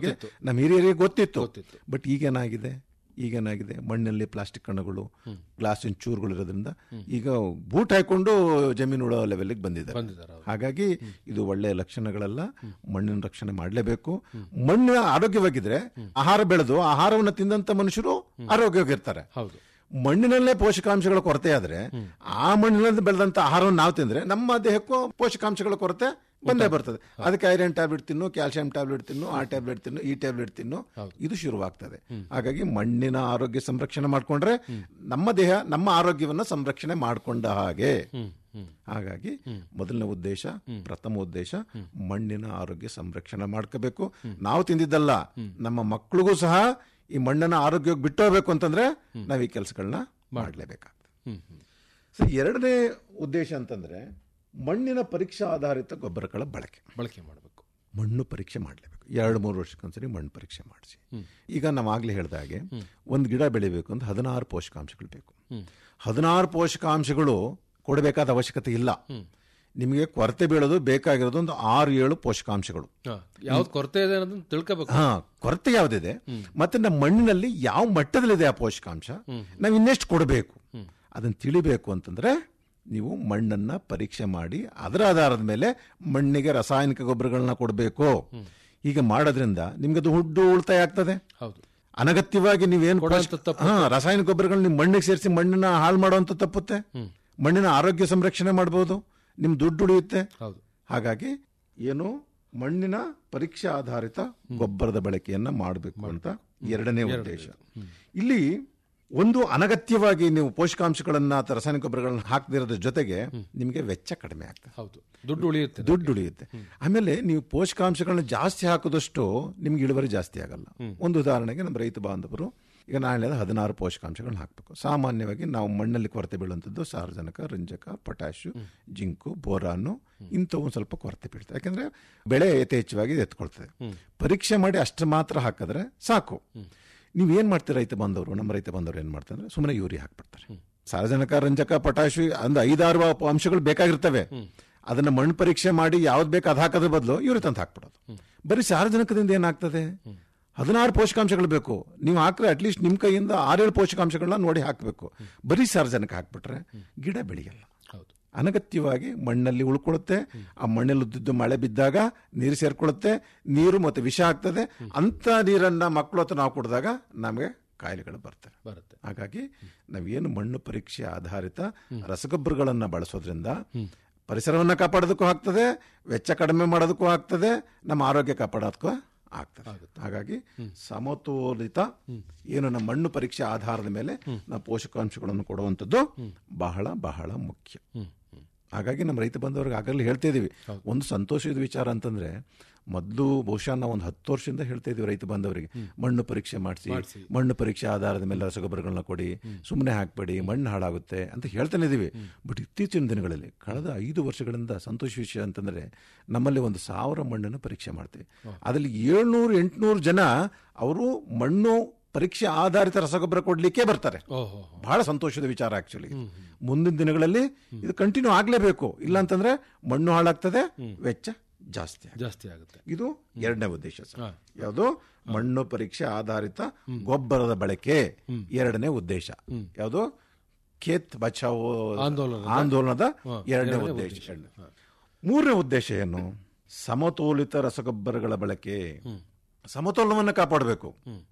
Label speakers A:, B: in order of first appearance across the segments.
A: ನಮ್ಮ ಹಿರಿಯರಿಗೆ ಗೊತ್ತಿತ್ತು ಬಟ್ ಈಗೇನಾಗಿದೆ ಈಗೇನಾಗಿದೆ ಮಣ್ಣಲ್ಲಿ ಪ್ಲಾಸ್ಟಿಕ್ ಕಣಗಳು ಗ್ಲಾಸಿನ ಚೂರುಗಳು ಇರೋದ್ರಿಂದ ಈಗ ಬೂಟ್ ಹಾಕೊಂಡು ಜಮೀನು ಉಳೋ ಲೆವೆಲ್ಗೆ ಬಂದಿದ್ದಾರೆ
B: ಬಂದಿದ್ದಾರೆ
A: ಹಾಗಾಗಿ ಇದು ಒಳ್ಳೆಯ ಲಕ್ಷಣಗಳಲ್ಲ ಮಣ್ಣಿನ ರಕ್ಷಣೆ ಮಾಡಲೇಬೇಕು ಮಣ್ಣು ಆರೋಗ್ಯವಾಗಿದ್ರೆ ಆಹಾರ ಬೆಳೆದು ಆಹಾರವನ್ನು ತಿಂದಂತ ಮನುಷ್ಯರು ಆರೋಗ್ಯವಾಗಿರ್ತಾರೆ
B: ಹೌದು
A: ಮಣ್ಣಿನಲ್ಲೇ ಪೋಷಕಾಂಶಗಳ ಕೊರತೆ ಆದ್ರೆ ಆ ಮಣ್ಣಿನಲ್ಲಿ ಬೆಳೆದಂತ ಆಹಾರವನ್ನು ನಾವು ತಿಂದ್ರೆ ನಮ್ಮ ದೇಹಕ್ಕೂ ಪೋಷಕಾಂಶಗಳ ಕೊರತೆ ಬಂದೇ ಬರ್ತದೆ ಅದಕ್ಕೆ ಐರನ್ ಟ್ಯಾಬ್ಲೆಟ್ ತಿನ್ನು ಕ್ಯಾಲ್ಸಿಯಂ ಟ್ಯಾಬ್ಲೆಟ್ ತಿನ್ನು ಆ ಟ್ಯಾಬ್ಲೆಟ್ ತಿನ್ನು ಈ ಟ್ಯಾಬ್ಲೆಟ್ ತಿನ್ನು ಇದು ಶುರುವಾಗ್ತದೆ ಹಾಗಾಗಿ ಮಣ್ಣಿನ ಆರೋಗ್ಯ ಸಂರಕ್ಷಣೆ ಮಾಡ್ಕೊಂಡ್ರೆ ನಮ್ಮ ದೇಹ ನಮ್ಮ ಆರೋಗ್ಯವನ್ನ ಸಂರಕ್ಷಣೆ ಮಾಡ್ಕೊಂಡ ಹಾಗೆ ಹಾಗಾಗಿ ಮೊದಲನೇ ಉದ್ದೇಶ ಪ್ರಥಮ ಉದ್ದೇಶ ಮಣ್ಣಿನ ಆರೋಗ್ಯ ಸಂರಕ್ಷಣೆ ಮಾಡ್ಕೋಬೇಕು ನಾವು ತಿಂದಿದ್ದಲ್ಲ ನಮ್ಮ ಮಕ್ಕಳಿಗೂ ಸಹ ಈ ಮಣ್ಣನ್ನ ಆರೋಗ್ಯವಾಗಿ ಬಿಟ್ಟು ಹೋಗ್ಬೇಕು ಅಂತಂದ್ರೆ ನಾವು ಈ ಕೆಲಸಗಳನ್ನ ಮಾಡಲೇಬೇಕಾಗ್ತದೆ ಸೊ ಎರಡನೇ ಉದ್ದೇಶ ಅಂತಂದ್ರೆ ಮಣ್ಣಿನ ಪರೀಕ್ಷಾ ಆಧಾರಿತ ಗೊಬ್ಬರಗಳ ಬಳಕೆ
B: ಬಳಕೆ ಮಾಡಬೇಕು
A: ಮಣ್ಣು ಪರೀಕ್ಷೆ ಮಾಡಲೇಬೇಕು ಎರಡು ಮೂರು ವರ್ಷಕ್ಕೊಂದ್ಸರಿ ಮಣ್ಣು ಪರೀಕ್ಷೆ ಮಾಡಿಸಿ ಈಗ ನಾವು ಆಗ್ಲೇ ಹೇಳ್ದ ಹಾಗೆ ಒಂದು ಗಿಡ ಬೆಳಿಬೇಕು ಅಂತ ಹದಿನಾರು ಪೋಷಕಾಂಶಗಳು ಬೇಕು ಹದಿನಾರು ಪೋಷಕಾಂಶಗಳು ಕೊಡಬೇಕಾದ ಅವಶ್ಯಕತೆ ಇಲ್ಲ ನಿಮಗೆ ಕೊರತೆ ಬೀಳೋದು ಬೇಕಾಗಿರೋದು ಒಂದು ಆರು ಏಳು ಪೋಷಕಾಂಶಗಳು
B: ಯಾವ್ದು ಕೊರತೆ ಇದೆ ಅನ್ನೋದನ್ನ ತಿಳ್ಕೋಬೇಕು
A: ಹಾ ಕೊರತೆ ಯಾವ್ದಿದೆ ಮತ್ತೆ ನಮ್ಮ ಮಣ್ಣಿನಲ್ಲಿ ಯಾವ ಮಟ್ಟದಲ್ಲಿದೆ ಆ ಪೋಷಕಾಂಶ ನಾವು ಇನ್ನೆಷ್ಟು ಕೊಡಬೇಕು ಅದನ್ನ ತಿಳಿಬೇಕು ಅಂತಂದ್ರೆ ನೀವು ಮಣ್ಣನ್ನ ಪರೀಕ್ಷೆ ಮಾಡಿ ಅದರ ಆಧಾರದ ಮೇಲೆ ಮಣ್ಣಿಗೆ ರಾಸಾಯನಿಕ ಗೊಬ್ಬರಗಳನ್ನ ಕೊಡಬೇಕು ಹೀಗೆ ಮಾಡೋದ್ರಿಂದ ನಿಮ್ಗೆ ಅದು ಹುಡ್ಡು ಉಳಿತಾಯ ಆಗ್ತದೆ
B: ಹೌದು
A: ಅನಗತ್ಯವಾಗಿ ನೀವೇನು ಹಾ ರಾಸಾಯನಿಕ ಗೊಬ್ಬರಗಳನ್ನ ನಿಮ್ಮ ಮಣ್ಣಿಗೆ ಸೇರಿಸಿ ಮಣ್ಣನ್ನ ಹಾಳು ಮಾಡುವಂತ ತಪ್ಪುತ್ತೆ ಮಣ್ಣಿನ ಆರೋಗ್ಯ ಸಂರಕ್ಷಣೆ ಮಾಡಬಹುದು ನಿಮ್ ದುಡ್ಡು ಉಳಿಯುತ್ತೆ
B: ಹೌದು
A: ಹಾಗಾಗಿ ಏನು ಮಣ್ಣಿನ ಪರೀಕ್ಷಾ ಆಧಾರಿತ ಗೊಬ್ಬರದ ಬಳಕೆಯನ್ನ ಮಾಡಬೇಕು ಅಂತ ಎರಡನೇ ಉದ್ದೇಶ ಇಲ್ಲಿ ಒಂದು ಅನಗತ್ಯವಾಗಿ ನೀವು ಪೋಷಕಾಂಶಗಳನ್ನ ಅಥವಾ ರಾಸಾಯನಿಕ ಗೊಬ್ಬರಗಳನ್ನ ಹಾಕದಿರೋದ್ರ ಜೊತೆಗೆ ನಿಮಗೆ ವೆಚ್ಚ ಕಡಿಮೆ ಆಗ್ತದೆ
B: ಹೌದು ದುಡ್ಡು ಉಳಿಯುತ್ತೆ
A: ದುಡ್ಡು ಉಳಿಯುತ್ತೆ ಆಮೇಲೆ ನೀವು ಪೋಷಕಾಂಶಗಳನ್ನ ಜಾಸ್ತಿ ಹಾಕಿದಷ್ಟು ನಿಮ್ಗೆ ಇಳುವರಿ ಜಾಸ್ತಿ ಆಗಲ್ಲ ಒಂದು ಉದಾಹರಣೆಗೆ ನಮ್ಮ ರೈತ ಬಾಂಧವರು ಈಗ ನಾನು ಹೇಳಿದ ಹದಿನಾರು ಪೋಷಕಾಂಶಗಳನ್ನ ಹಾಕಬೇಕು ಸಾಮಾನ್ಯವಾಗಿ ನಾವು ಮಣ್ಣಲ್ಲಿ ಕೊರತೆ ಬೀಳುವಂಥದ್ದು ಸಾರಜನಕ ರಂಜಕ ಪೊಟ್ಯಾಶು ಜಿಂಕು ಬೋರಾನು ಇಂಥವು ಒಂದು ಸ್ವಲ್ಪ ಕೊರತೆ ಬೀಳ್ತದೆ ಯಾಕಂದ್ರೆ ಬೆಳೆ ಯಥೇಚ್ಛವಾಗಿ ಎತ್ಕೊಳ್ತದೆ ಪರೀಕ್ಷೆ ಮಾಡಿ ಅಷ್ಟು ಮಾತ್ರ ಹಾಕಿದ್ರೆ ಸಾಕು ನೀವು ಏನ್ ಮಾಡ್ತೀರಿ ರೈತ ಬಂದವರು ನಮ್ಮ ರೈತ ಬಂದವರು ಏನ್ ಮಾಡ್ತಾರೆ ಅಂದ್ರೆ ಸುಮ್ಮನೆ ಯೂರಿ ಹಾಕ್ಬಿಡ್ತಾರೆ ಸಾರಜನಕ ರಂಜಕ ಪೊಟ್ಯಾಶು ಒಂದು ಐದಾರು ಅಂಶಗಳು ಬೇಕಾಗಿರ್ತವೆ ಅದನ್ನ ಮಣ್ಣು ಪರೀಕ್ಷೆ ಮಾಡಿ ಯಾವ್ದು ಬೇಕು ಅದು ಹಾಕೋದ್ರ ಬದಲು ಯೂರಿ ತಂದು ಹಾಕ್ಬಿಡೋದು ಬರೀ ಸಾರಜನಕದಿಂದ ಏನಾಗ್ತದೆ ಹದಿನಾರು ಪೋಷಕಾಂಶಗಳು ಬೇಕು ನೀವು ಹಾಕ್ರೆ ಅಟ್ಲೀಸ್ಟ್ ನಿಮ್ಮ ಕೈಯಿಂದ ಆರೇಳು ಪೋಷಕಾಂಶಗಳನ್ನ ನೋಡಿ ಹಾಕಬೇಕು ಬರೀ ಸಾರಜನಕ ಹಾಕ್ಬಿಟ್ರೆ ಗಿಡ ಬೆಳೆಯಲ್ಲ
B: ಹೌದು
A: ಅನಗತ್ಯವಾಗಿ ಮಣ್ಣಲ್ಲಿ ಉಳ್ಕೊಳ್ಳುತ್ತೆ ಆ ಮಣ್ಣಲ್ಲಿ ಉದ್ದಿದ್ದು ಮಳೆ ಬಿದ್ದಾಗ ನೀರು ಸೇರ್ಕೊಳ್ಳುತ್ತೆ ನೀರು ಮತ್ತೆ ವಿಷ ಆಗ್ತದೆ ಅಂತ ನೀರನ್ನ ಮಕ್ಕಳು ಹತ್ರ ನಾವು ಕುಡಿದಾಗ ನಮಗೆ ಕಾಯಿಲೆಗಳು ಬರ್ತವೆ
B: ಬರುತ್ತೆ
A: ಹಾಗಾಗಿ ನಾವೇನು ಮಣ್ಣು ಪರೀಕ್ಷೆ ಆಧಾರಿತ ರಸಗೊಬ್ಬರಗಳನ್ನ ಬಳಸೋದ್ರಿಂದ ಪರಿಸರವನ್ನ ಕಾಪಾಡೋದಕ್ಕೂ ಆಗ್ತದೆ ವೆಚ್ಚ ಕಡಿಮೆ ಮಾಡೋದಕ್ಕೂ ಆಗ್ತದೆ ನಮ್ಮ ಆರೋಗ್ಯ ಕಾಪಾಡೋದಕ್ಕೂ ಆಗ್ತದೆ ಹಾಗಾಗಿ ಸಮತೋಲಿತ ಏನು ನಮ್ಮ ಮಣ್ಣು ಪರೀಕ್ಷೆ ಆಧಾರದ ಮೇಲೆ ನಾವು ಪೋಷಕಾಂಶಗಳನ್ನು ಕೊಡುವಂಥದ್ದು ಬಹಳ ಬಹಳ ಮುಖ್ಯ ಹಾಗಾಗಿ ನಮ್ಮ ರೈತ ಬಂದವರಿಗೆ ಆಗಲೇ ಹೇಳ್ತಾ ಇದೀವಿ ಒಂದು ಸಂತೋಷದ ವಿಚಾರ ಅಂತಂದ್ರೆ ಮೊದಲು ಬಹುಶಃ ನಾವು ಒಂದು ಹತ್ತು ವರ್ಷದಿಂದ ಹೇಳ್ತಾ ಇದೀವಿ ರೈತ ಬಂದವರಿಗೆ ಮಣ್ಣು ಪರೀಕ್ಷೆ ಮಾಡಿಸಿ ಮಣ್ಣು ಪರೀಕ್ಷೆ ಆಧಾರದ ಮೇಲೆ ರಸಗೊಬ್ಬರಗಳನ್ನ ಕೊಡಿ ಸುಮ್ಮನೆ ಹಾಕ್ಬೇಡಿ ಮಣ್ಣು ಹಾಳಾಗುತ್ತೆ ಅಂತ ಹೇಳ್ತಾನೆ ಇದೀವಿ ಬಟ್ ಇತ್ತೀಚಿನ ದಿನಗಳಲ್ಲಿ ಕಳೆದ ಐದು ವರ್ಷಗಳಿಂದ ಸಂತೋಷ ವಿಷಯ ಅಂತಂದ್ರೆ ನಮ್ಮಲ್ಲಿ ಒಂದು ಸಾವಿರ ಮಣ್ಣನ್ನು ಪರೀಕ್ಷೆ ಮಾಡ್ತೀವಿ ಅದರಲ್ಲಿ ಏಳ್ನೂರು ಎಂಟುನೂರು ಜನ ಅವರು ಮಣ್ಣು ಪರೀಕ್ಷೆ ಆಧಾರಿತ ರಸಗೊಬ್ಬರ ಕೊಡ್ಲಿಕ್ಕೆ ಬರ್ತಾರೆ
B: ಓಹೋ
A: ಬಹಳ ಸಂತೋಷದ ವಿಚಾರ ಆಕ್ಚುಲಿ ಮುಂದಿನ ದಿನಗಳಲ್ಲಿ ಇದು ಕಂಟಿನ್ಯೂ ಆಗ್ಲೇಬೇಕು ಇಲ್ಲ ಅಂತಂದ್ರೆ ಮಣ್ಣು ಹಾಳಾಗ್ತದೆ ವೆಚ್ಚ ಜಾಸ್ತಿ ಆಗ್ತದೆ.
B: ಜಾಸ್ತಿ ಆಗುತ್ತೆ
A: ಇದು ಎರಡನೇ ಉದ್ದೇಶ ಸರ್ ಯಾವುದು ಮಣ್ಣು ಪರೀಕ್ಷೆ ಆಧಾರಿತ ಗೊಬ್ಬರದ ಬಳಕೆ ಎರಡನೇ ಉದ್ದೇಶ ಯಾವುದು ಖೇತ್ ಬಚಾವೋ
B: ಆಂದೋಲನದ-
A: ಆಂದೋಲನದ
B: ಹಾ,
A: ಎರಡನೇ
B: ಎರಡನೇ
A: ಉದ್ದೇಶ ಮೂರನೇ ಉದ್ದೇಶ ಏನು ಸಮತೋಲಿತ ರಸಗೊಬ್ಬರಗಳ ಬಳಕೆ ಸಮತೋಲನವನ್ನ ಕಾಪಾಡಬೇಕು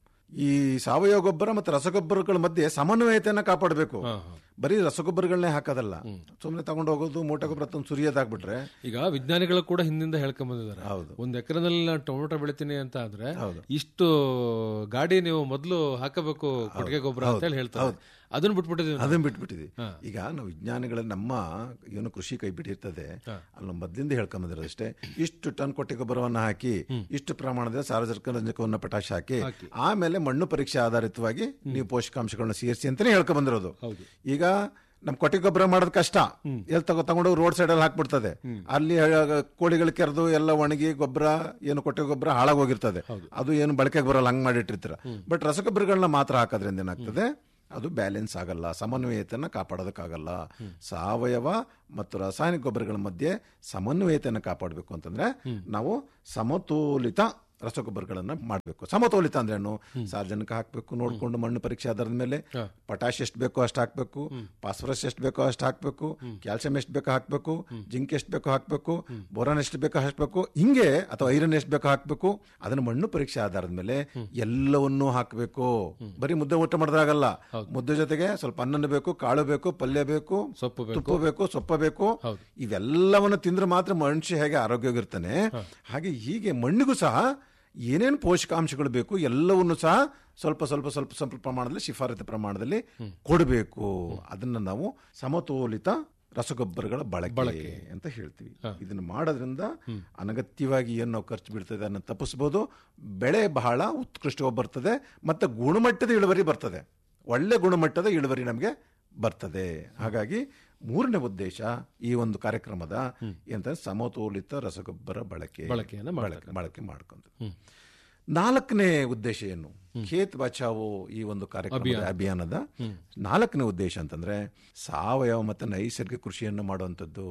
A: ಈ ಸಾವಯವ ಗೊಬ್ಬರ ಮತ್ತು ರಸಗೊಬ್ಬರಗಳ ಮಧ್ಯೆ ಸಮನ್ವಯತೆಯನ್ನ ಕಾಪಾಡಬೇಕು ಬರೀ ರಸಗೊಬ್ಬರಗಳನ್ನೇ ಹಾಕೋದಲ್ಲ ಸುಮ್ಮನೆ ತಗೊಂಡು ಹೋಗೋದು ಮೂಟೆ ಗೊಬ್ಬರ ತಂದು ಸುರಿಯೋದಾಗ್ಬಿಟ್ರೆ
B: ಈಗ ವಿಜ್ಞಾನಿಗಳು ಕೂಡ ಹಿಂದಿಂದ ಹೇಳ್ಕೊಂಡ್ ಬಂದಿದ್ದಾರೆ
A: ಹೌದು.
B: ಒಂದ್ ಎಕರೆನಲ್ಲಿ ನಾನು ಟೊಮೊಟೊ ಬೆಳಿತೀನಿ ಅಂತ ಆದ್ರೆ ಇಷ್ಟು ಗಾಡಿ ನೀವು ಮೊದಲು ಹಾಕಬೇಕು ಕೊಟ್ಟಿಗೆ ಗೊಬ್ಬರ ಅಂತ ಹೇಳಿ ಹೇಳ್ತಾರೆ ಅದನ್ನ ಬಿಟ್ಬಿಟ್ಟಿದೀವಿ ನಾವು.
A: ಅದನ್ನ ಬಿಟ್ಬಿಟ್ಟಿದ್ವಿ ಈಗ ನಾವು ವಿಜ್ಞಾನಿಗಳ ನಮ್ಮ ಏನು ಕೃಷಿ ಕೈ ಬಿಟ್ಟಿರ್ತದೆ ಅಲ್ಲಿ ನಾವು ಮೊದ್ಲಿಂದ ಹೇಳ್ಕೊಂಬಂದಿರೋದು ಅಷ್ಟೇ ಇಷ್ಟು ಟನ್ ಕೊಟ್ಟಿ ಗೊಬ್ಬರವನ್ನ ಹಾಕಿ ಇಷ್ಟು ಪ್ರಮಾಣದ ಸಾರಜನಕ ರಂಜಕವನ್ನ ಪಟಾಶ್ ಹಾಕಿ ಆಮೇಲೆ ಮಣ್ಣು ಪರೀಕ್ಷೆ ಆಧಾರಿತವಾಗಿ ನೀವು ಪೋಷಕಾಂಶಗಳನ್ನ ಸೇರಿಸಿ ಅಂತಾನೆ ಹೇಳ್ಕೊಂಡ್ ಬಂದಿರೋದು ಈಗ ನಮ್ ಕೊಟ್ಟಿ ಗೊಬ್ಬರ ಮಾಡೋದು ಕಷ್ಟ ಎಲ್ಲಿ ತಗೋ ತಗೊಂಡೋಗಿ ರೋಡ್ ಸೈಡ್ ಅಲ್ಲಿ ಹಾಕ್ಬಿಡ್ತದೆ ಅಲ್ಲಿ ಕೋಳಿಗಳು ಕೆರೆದು ಎಲ್ಲ ಒಣಗಿ ಗೊಬ್ಬರ ಏನು ಕೊಟ್ಟೆ ಗೊಬ್ಬರ ಹಾಳಾಗೋಗಿರ್ತದೆ ಅದು ಏನು ಬಳಕೆಗೆ ಬರಲ್ಲ ಹಂಗ್ ಮಾಡಿಟ್ಟಿರ್ತೀರ ಬಟ್ ರಸಗೊಬ್ಬರಗಳನ್ನ ಮಾತ್ರ ಹಾಕೋದ್ರಿಂದ ಏನಾಗ್ತದೆ ಅದು ಬ್ಯಾಲೆನ್ಸ್ ಆಗಲ್ಲ ಸಮನ್ವಯತೆಯನ್ನ ಕಾಪಾಡೋದಕ್ಕಾಗಲ್ಲ ಸಾವಯವ ಮತ್ತು ರಾಸಾಯನಿಕ ಗೊಬ್ಬರಗಳ ಮಧ್ಯೆ ಸಮನ್ವಯತೆಯನ್ನು ಕಾಪಾಡಬೇಕು ಅಂತಂದ್ರೆ ನಾವು ಸಮತೋಲಿತ ರಸಗೊಬ್ಬರಗಳನ್ನ ಮಾಡಬೇಕು ಸಮತೋಲಿತ ಅಂದ್ರೆ ಏನು ಸಾರ್ವಜನಿಕ ಹಾಕಬೇಕು ನೋಡ್ಕೊಂಡು ಮಣ್ಣು ಪರೀಕ್ಷೆ ಆಧಾರದ ಮೇಲೆ ಪೊಟ್ಯಾಶ್ ಎಷ್ಟು ಬೇಕೋ ಅಷ್ಟು ಹಾಕಬೇಕು ಫಾಸ್ಫರಸ್ ಎಷ್ಟು ಬೇಕೋ ಅಷ್ಟು ಹಾಕಬೇಕು ಕ್ಯಾಲ್ಸಿಯಂ ಎಷ್ಟು ಬೇಕೋ ಹಾಕಬೇಕು ಜಿಂಕ್ ಎಷ್ಟು ಬೇಕೋ ಹಾಕಬೇಕು ಬೋರಾನ್ ಎಷ್ಟು ಬೇಕೋ ಹಾಕಬೇಕು ಹಿಂಗೆ ಅಥವಾ ಐರನ್ ಎಷ್ಟು ಬೇಕೋ ಹಾಕಬೇಕು ಅದನ್ನ ಮಣ್ಣು ಪರೀಕ್ಷೆ ಆಧಾರದ ಮೇಲೆ ಎಲ್ಲವನ್ನೂ ಹಾಕಬೇಕು ಬರೀ ಮುದ್ದೆ ಊಟ ಮಾಡಿದ್ರಾಗಲ್ಲ ಮುದ್ದೆ ಜೊತೆಗೆ ಸ್ವಲ್ಪ ಅನ್ನನ ಬೇಕು ಕಾಳು ಬೇಕು ಪಲ್ಯ ಬೇಕು
B: ಸೊಪ್ಪು ಬೇಕು
A: ತುಪ್ಪ ಬೇಕು ಸೊಪ್ಪ ಬೇಕು ಇವೆಲ್ಲವನ್ನು ತಿಂದ್ರೆ ಮಾತ್ರ ಮನುಷ್ಯ ಹೇಗೆ ಆರೋಗ್ಯವಾಗಿರ್ತಾನೆ ಹಾಗೆ ಹೀಗೆ ಮಣ್ಣಿಗೂ ಸಹ ಏನೇನು ಪೋಷಕಾಂಶಗಳು ಬೇಕು ಎಲ್ಲವನ್ನು ಸಹ ಸ್ವಲ್ಪ ಸ್ವಲ್ಪ ಸ್ವಲ್ಪ ಸ್ವಲ್ಪ ಪ್ರಮಾಣದಲ್ಲಿ ಶಿಫಾರತು ಪ್ರಮಾಣದಲ್ಲಿ ಕೊಡಬೇಕು ಅದನ್ನ ನಾವು ಸಮತೋಲಿತ ರಸಗೊಬ್ಬರಗಳ ಬಳಕೆ ಅಂತ ಹೇಳ್ತೀವಿ ಇದನ್ನ ಮಾಡೋದ್ರಿಂದ ಅನಗತ್ಯವಾಗಿ ಏನು ನಾವು ಖರ್ಚು ಬೀಳ್ತದೆ ಅದನ್ನ ತಪ್ಪಿಸ್ಬೋದು ಬೆಳೆ ಬಹಳ ಉತ್ಕೃಷ್ಟವಾಗಿ ಬರ್ತದೆ ಮತ್ತೆ ಗುಣಮಟ್ಟದ ಇಳುವರಿ ಬರ್ತದೆ ಒಳ್ಳೆ ಗುಣಮಟ್ಟದ ಇಳುವರಿ ನಮಗೆ ಬರ್ತದೆ ಹಾಗಾಗಿ ಮೂರನೇ ಉದ್ದೇಶ ಈ ಒಂದು ಕಾರ್ಯಕ್ರಮದ ಎಂತ ಸಮತೋಲಿತ ರಸಗೊಬ್ಬರ ಬಳಕೆ
B: ಬಳಕೆಯನ್ನ
A: ಬಳಕೆ ಬಳಕೆ ಮಾಡ್ಕೊಂತ ನಾಲ್ಕನೇ ಉದ್ದೇಶ ಏನು ಖೇತ್ ಬಚಾವೋ ಈ ಒಂದು ಕಾರ್ಯಕ್ರಮದ ಅಭಿಯಾನದ ನಾಲ್ಕನೇ ಉದ್ದೇಶ ಅಂತಂದ್ರೆ ಸಾವಯವ ಮತ್ತೆ ನೈಸರ್ಗಿಕ ಕೃಷಿಯನ್ನು ಮಾಡುವಂಥದ್ದು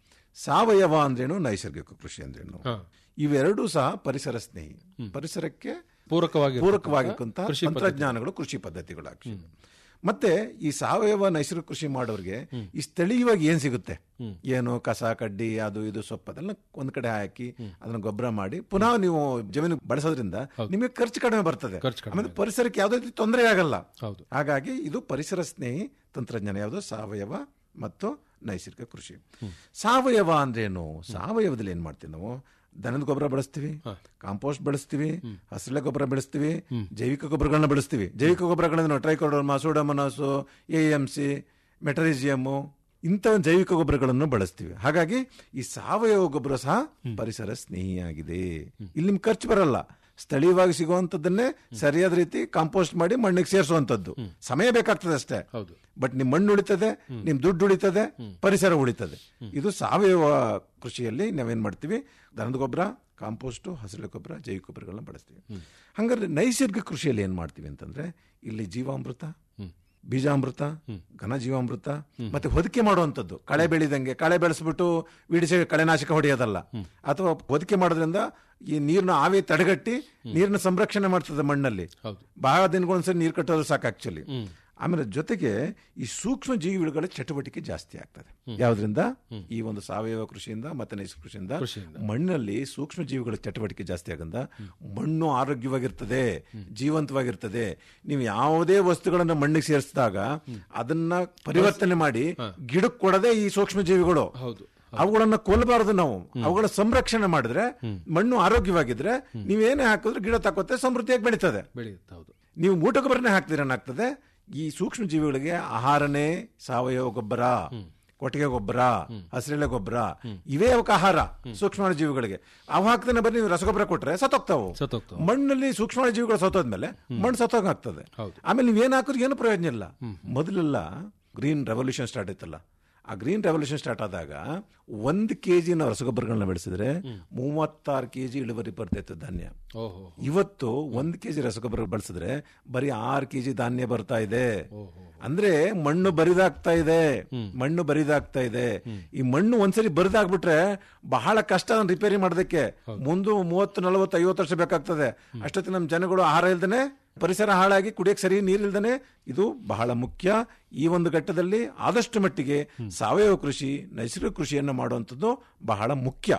A: ಸಾವಯವ ಅಂದ್ರೇನು ನೈಸರ್ಗಿಕ ಕೃಷಿ ಅಂದ್ರೇನು ಇವೆರಡೂ ಸಹ ಪರಿಸರ ಸ್ನೇಹಿ ಪರಿಸರಕ್ಕೆ
B: ಪೂರಕವಾಗಿ
A: ಪೂರಕವಾಗಿರುವಂತ ತಂತ್ರಜ್ಞಾನಗಳು ಕೃಷಿ ಪದ್ಧತಿಗಳು actually. ಮತ್ತೆ ಈ ಸಾವಯವ ನೈಸರ್ಗಿಕ ಕೃಷಿ ಮಾಡೋರಿಗೆ ಈ ಸ್ಥಳೀಯವಾಗಿ ಏನ್ ಸಿಗುತ್ತೆ ಏನು ಕಸ ಕಡ್ಡಿ ಅದು ಇದು ಸೊಪ್ಪು ಅದೆಲ್ಲ ಒಂದ್ ಕಡೆ ಹಾಕಿ ಅದನ್ನ ಗೊಬ್ಬರ ಮಾಡಿ ಪುನಃ ನೀವು ಜಮೀನು ಬಳಸೋದ್ರಿಂದ ನಿಮಗೆ ಖರ್ಚು ಕಡಿಮೆ ಬರ್ತದೆ
B: ಖರ್ಚು ಕಡಿಮೆ
A: ಆಮೇಲೆ ಪರಿಸರಕ್ಕೆ ಯಾವುದೇ ರೀತಿ ತೊಂದರೆ ಆಗಲ್ಲ
B: ಹೌದು
A: ಹಾಗಾಗಿ ಇದು ಪರಿಸರ ಸ್ನೇಹಿ ತಂತ್ರಜ್ಞಾನ ಯಾವುದು ಸಾವಯವ ಮತ್ತು ನೈಸರ್ಗಿಕ ಕೃಷಿ ಸಾವಯವ ಅಂದ್ರೇನು ಸಾವಯವದಲ್ಲಿ ಏನ್ ಮಾಡ್ತೀವಿ ನಾವು ದನದ ಗೊಬ್ಬರ ಬಳಸ್ತೀವಿ ಕಾಂಪೋಸ್ಟ್ ಬಳಸ್ತೀವಿ ಹಸಿಳೆ ಗೊಬ್ಬರ ಬೆಳೆಸ್ತೀವಿ ಜೈವಿಕ ಗೊಬ್ಬರಗಳನ್ನ ಬೆಳೆಸ್ತೀವಿ ಜೈವಿಕ ಗೊಬ್ಬರಗಳನ್ನ trichoderma pseudomonas A M C metarhizium ಇಂಥ ಜೈವಿಕ ಗೊಬ್ಬರಗಳನ್ನು ಬಳಸ್ತೀವಿ ಹಾಗಾಗಿ ಈ ಸಾವಯವ ಗೊಬ್ಬರ ಸಹ ಪರಿಸರ ಸ್ನೇಹಿಯಾಗಿದೆ ಇಲ್ಲಿ ನಿಮ್ಗೆ ಖರ್ಚು ಬರಲ್ಲ ಸ್ಥಳೀಯವಾಗಿ ಸಿಗುವಂತದ್ದನ್ನೇ ಸರಿಯಾದ ರೀತಿ ಕಾಂಪೋಸ್ಟ್ ಮಾಡಿ ಮಣ್ಣಿಗೆ ಸೇರಿಸುವಂತದ್ದು ಸಮಯ ಬೇಕಾಗ್ತದೆ ಅಷ್ಟೇ
B: ಹೌದು
A: ಬಟ್ ನಿಮ್ ಮಣ್ಣು ಉಳಿತದೆ ನಿಮ್ ದುಡ್ಡು ಉಳಿತದೆ ಪರಿಸರ ಉಳಿತದೆ ಇದು ಸಾವಯವ ಕೃಷಿಯಲ್ಲಿ ನಾವೇನ್ ಮಾಡ್ತೀವಿ ದನದ ಗೊಬ್ಬರ ಕಾಂಪೋಸ್ಟ್ ಹಸಿರು ಗೊಬ್ಬರ ಜೈವಿಕ ಗೊಬ್ಬರಗಳನ್ನ ಬಳಸ್ತೀವಿ ಹಂಗಾದ್ರೆ ನೈಸರ್ಗಿಕ ಕೃಷಿಯಲ್ಲಿ ಏನ್ ಮಾಡ್ತೀವಿ ಅಂತಂದ್ರೆ ಇಲ್ಲಿ ಜೀವಾಮೃತ ಬೀಜಾಮೃತ ಘನ ಜೀವಾಮೃತ ಮತ್ತೆ ಹೊದಿಕೆ ಮಾಡುವಂಥದ್ದು ಕಳೆ ಬೆಳೆದಂಗೆ ಕಳೆ ಬೆಳೆಸ್ಬಿಟ್ಟು ವಿಡಿಸಿ ಕಳೆನಾಶಕ ಹೊಡೆಯೋದಲ್ಲ ಅಥವಾ ಹೊದಿಕೆ ಮಾಡೋದ್ರಿಂದ ಈ ನೀರಿನ ಆವಿ ತಡೆಗಟ್ಟಿ ನೀರಿನ ಸಂರಕ್ಷಣೆ ಮಾಡ್ತದೆ ಮಣ್ಣಲ್ಲಿ
B: ಹೌದು
A: ಬಹಳ ದಿನಗಳೊಂದ್ಸರಿ ನೀರು ಕಟ್ಟೋದು ಸಾಕು ಆಕ್ಚುಲಿ ಆಮೇಲೆ ಜೊತೆಗೆ ಈ ಸೂಕ್ಷ್ಮ ಜೀವಿಗಳ ಚಟುವಟಿಕೆ ಜಾಸ್ತಿ ಆಗ್ತದೆ ಯಾವ್ದ್ರಿಂದ ಈ ಒಂದು ಸಾವಯವ ಕೃಷಿಯಿಂದ ಮತ್ತೆ ನೈಸರ್ಗಿಕ ಕೃಷಿಯಿಂದ
B: ಕೃಷಿಯಿಂದ.
A: ಮಣ್ಣಲ್ಲಿ ಸೂಕ್ಷ್ಮ ಜೀವಿಗಳ ಚಟುವಟಿಕೆ ಜಾಸ್ತಿ ಆಗಂದ ಮಣ್ಣು ಆರೋಗ್ಯವಾಗಿರ್ತದೆ ಜೀವಂತವಾಗಿರ್ತದೆ ನೀವು ಯಾವುದೇ ವಸ್ತುಗಳನ್ನ ಮಣ್ಣಿಗೆ ಸೇರಿಸಿದಾಗ ಅದನ್ನ ಪರಿವರ್ತನೆ ಮಾಡಿ ಗಿಡಕ್ಕೆ ಕೊಡದೆ ಈ ಸೂಕ್ಷ್ಮ ಜೀವಿಗಳು
B: ಹೌದು
A: ಅವುಗಳನ್ನ ಕೊಲ್ಲಬಾರದು ನಾವು ಅವುಗಳ ಸಂರಕ್ಷಣೆ ಮಾಡಿದ್ರೆ ಮಣ್ಣು ಆರೋಗ್ಯವಾಗಿದ್ರೆ ನೀವೇನೇ ಹಾಕಿದ್ರೆ ಗಿಡ ತಕ್ಕೋತೆ ಸಮೃದ್ಧಿಯಾಗಿ ಬೆಳೀತದೆ
B: ಬೆಳೆಯುತ್ತೆ ಹೌದು
A: ನೀವು ಮೂಟ ಗೊಬ್ಬರನೇ ಹಾಕ್ತೀರ ಏನಾಗ್ತದೆ ಈ ಸೂಕ್ಷ್ಮ ಜೀವಿಗಳಿಗೆ ಆಹಾರನೇ ಸಾವಯವ ಗೊಬ್ಬರ ಕೊಟ್ಟಿಗೆ ಗೊಬ್ಬರ ಹಸಿರೆಲೆ ಗೊಬ್ಬರ ಇವೇ ಅವಕ್ಕೆ ಆಹಾರ ಸೂಕ್ಷ್ಮ ಜೀವಿಗಳಿಗೆ ಅವು ಹಾಕ್ತಾನೆ ಬರೀ ನೀವು ರಸಗೊಬ್ಬರ ಕೊಟ್ರೆ ಸತ್ತೋಗ್ತಾವು
B: ಸತ್ತೋಗ್ತಾವ
A: ಮಣ್ಣಲ್ಲಿ ಸೂಕ್ಷ್ಮ ಜೀವಿಗಳು ಸತ್ತೋದ್ಮೇಲೆ ಮಣ್ಣು ಸತ್ತೋಗಾಗ್ತದೆ
B: ಹೌದು.
A: ಆಮೇಲೆ ನೀವೇನ್ ಹಾಕಿದ್ರೆ ಏನು ಪ್ರಯೋಜನ ಇಲ್ಲ ಮೊದಲೆಲ್ಲ ಗ್ರೀನ್ ರೆವಲ್ಯೂಷನ್ ಸ್ಟಾರ್ಟ್ ಆಯ್ತಲ್ಲ ಆ ಗ್ರೀನ್ ರೆವಲ್ಯೂಷನ್ ಸ್ಟಾರ್ಟ್ ಆದಾಗ ಒಂದ್ ಕೆಜಿ ನಾವು ರಸಗೊಬ್ಬರಗಳನ್ನ ಬೆಳೆಸಿದ್ರೆ ಮೂವತ್ತಾರು ಕೆಜಿ ಇಳುವರಿ ಬರ್ತಾಯಿತ್ತು ಧಾನ್ಯ
B: ಓಹೋ
A: ಇವತ್ತು ಒಂದ್ ಕೆಜಿ ರಸಗೊಬ್ಬರ ಬಳಸಿದ್ರೆ ಬರೀ ಆರು ಕೆಜಿ ಧಾನ್ಯ ಬರ್ತಾ ಇದೆ
B: ಓಹೋ
A: ಅಂದ್ರೆ ಮಣ್ಣು ಬರಿದಾಗ್ತಾ ಇದೆ ಮಣ್ಣು ಬರಿದಾಗ್ತಾ ಇದೆ ಈ ಮಣ್ಣು ಒಂದ್ಸರಿ ಬರಿದಾಗ್ಬಿಟ್ರೆ ಬಹಳ ಕಷ್ಟ ಅದನ್ನ ರಿಪೇರಿ ಮಾಡೋದಕ್ಕೆ ಮುಂದೆ ಮೂವತ್ತು ನಲವತ್ತು ಐವತ್ತು ವರ್ಷ ಬೇಕಾಗ್ತದೆ ಅಷ್ಟೊತ್ತಿಗೆ ನಮ್ಮ ಜನಗಳು ಆಹಾರ ಇಲ್ದೇನೆ ಪರಿಸರ ಹಾಳಾಗಿ ಕುಡಿಯಕ್ಕೆ ಸರಿ ನೀರಿಲ್ದೇನೆ ಇದು ಬಹಳ ಮುಖ್ಯ ಈ ಒಂದು ಘಟ್ಟದಲ್ಲಿ ಆದಷ್ಟು ಮಟ್ಟಿಗೆ ಸಾವಯವ ಕೃಷಿ ನೈಸರ್ಗಿಕ ಕೃಷಿಯನ್ನ ಮಾಡುವಂಥದ್ದು ಬಹಳ ಮುಖ್ಯ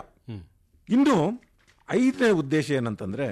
A: ಇನ್ನು ಐದನೇ ಉದ್ದೇಶ ಏನಂತಂದ್ರೆ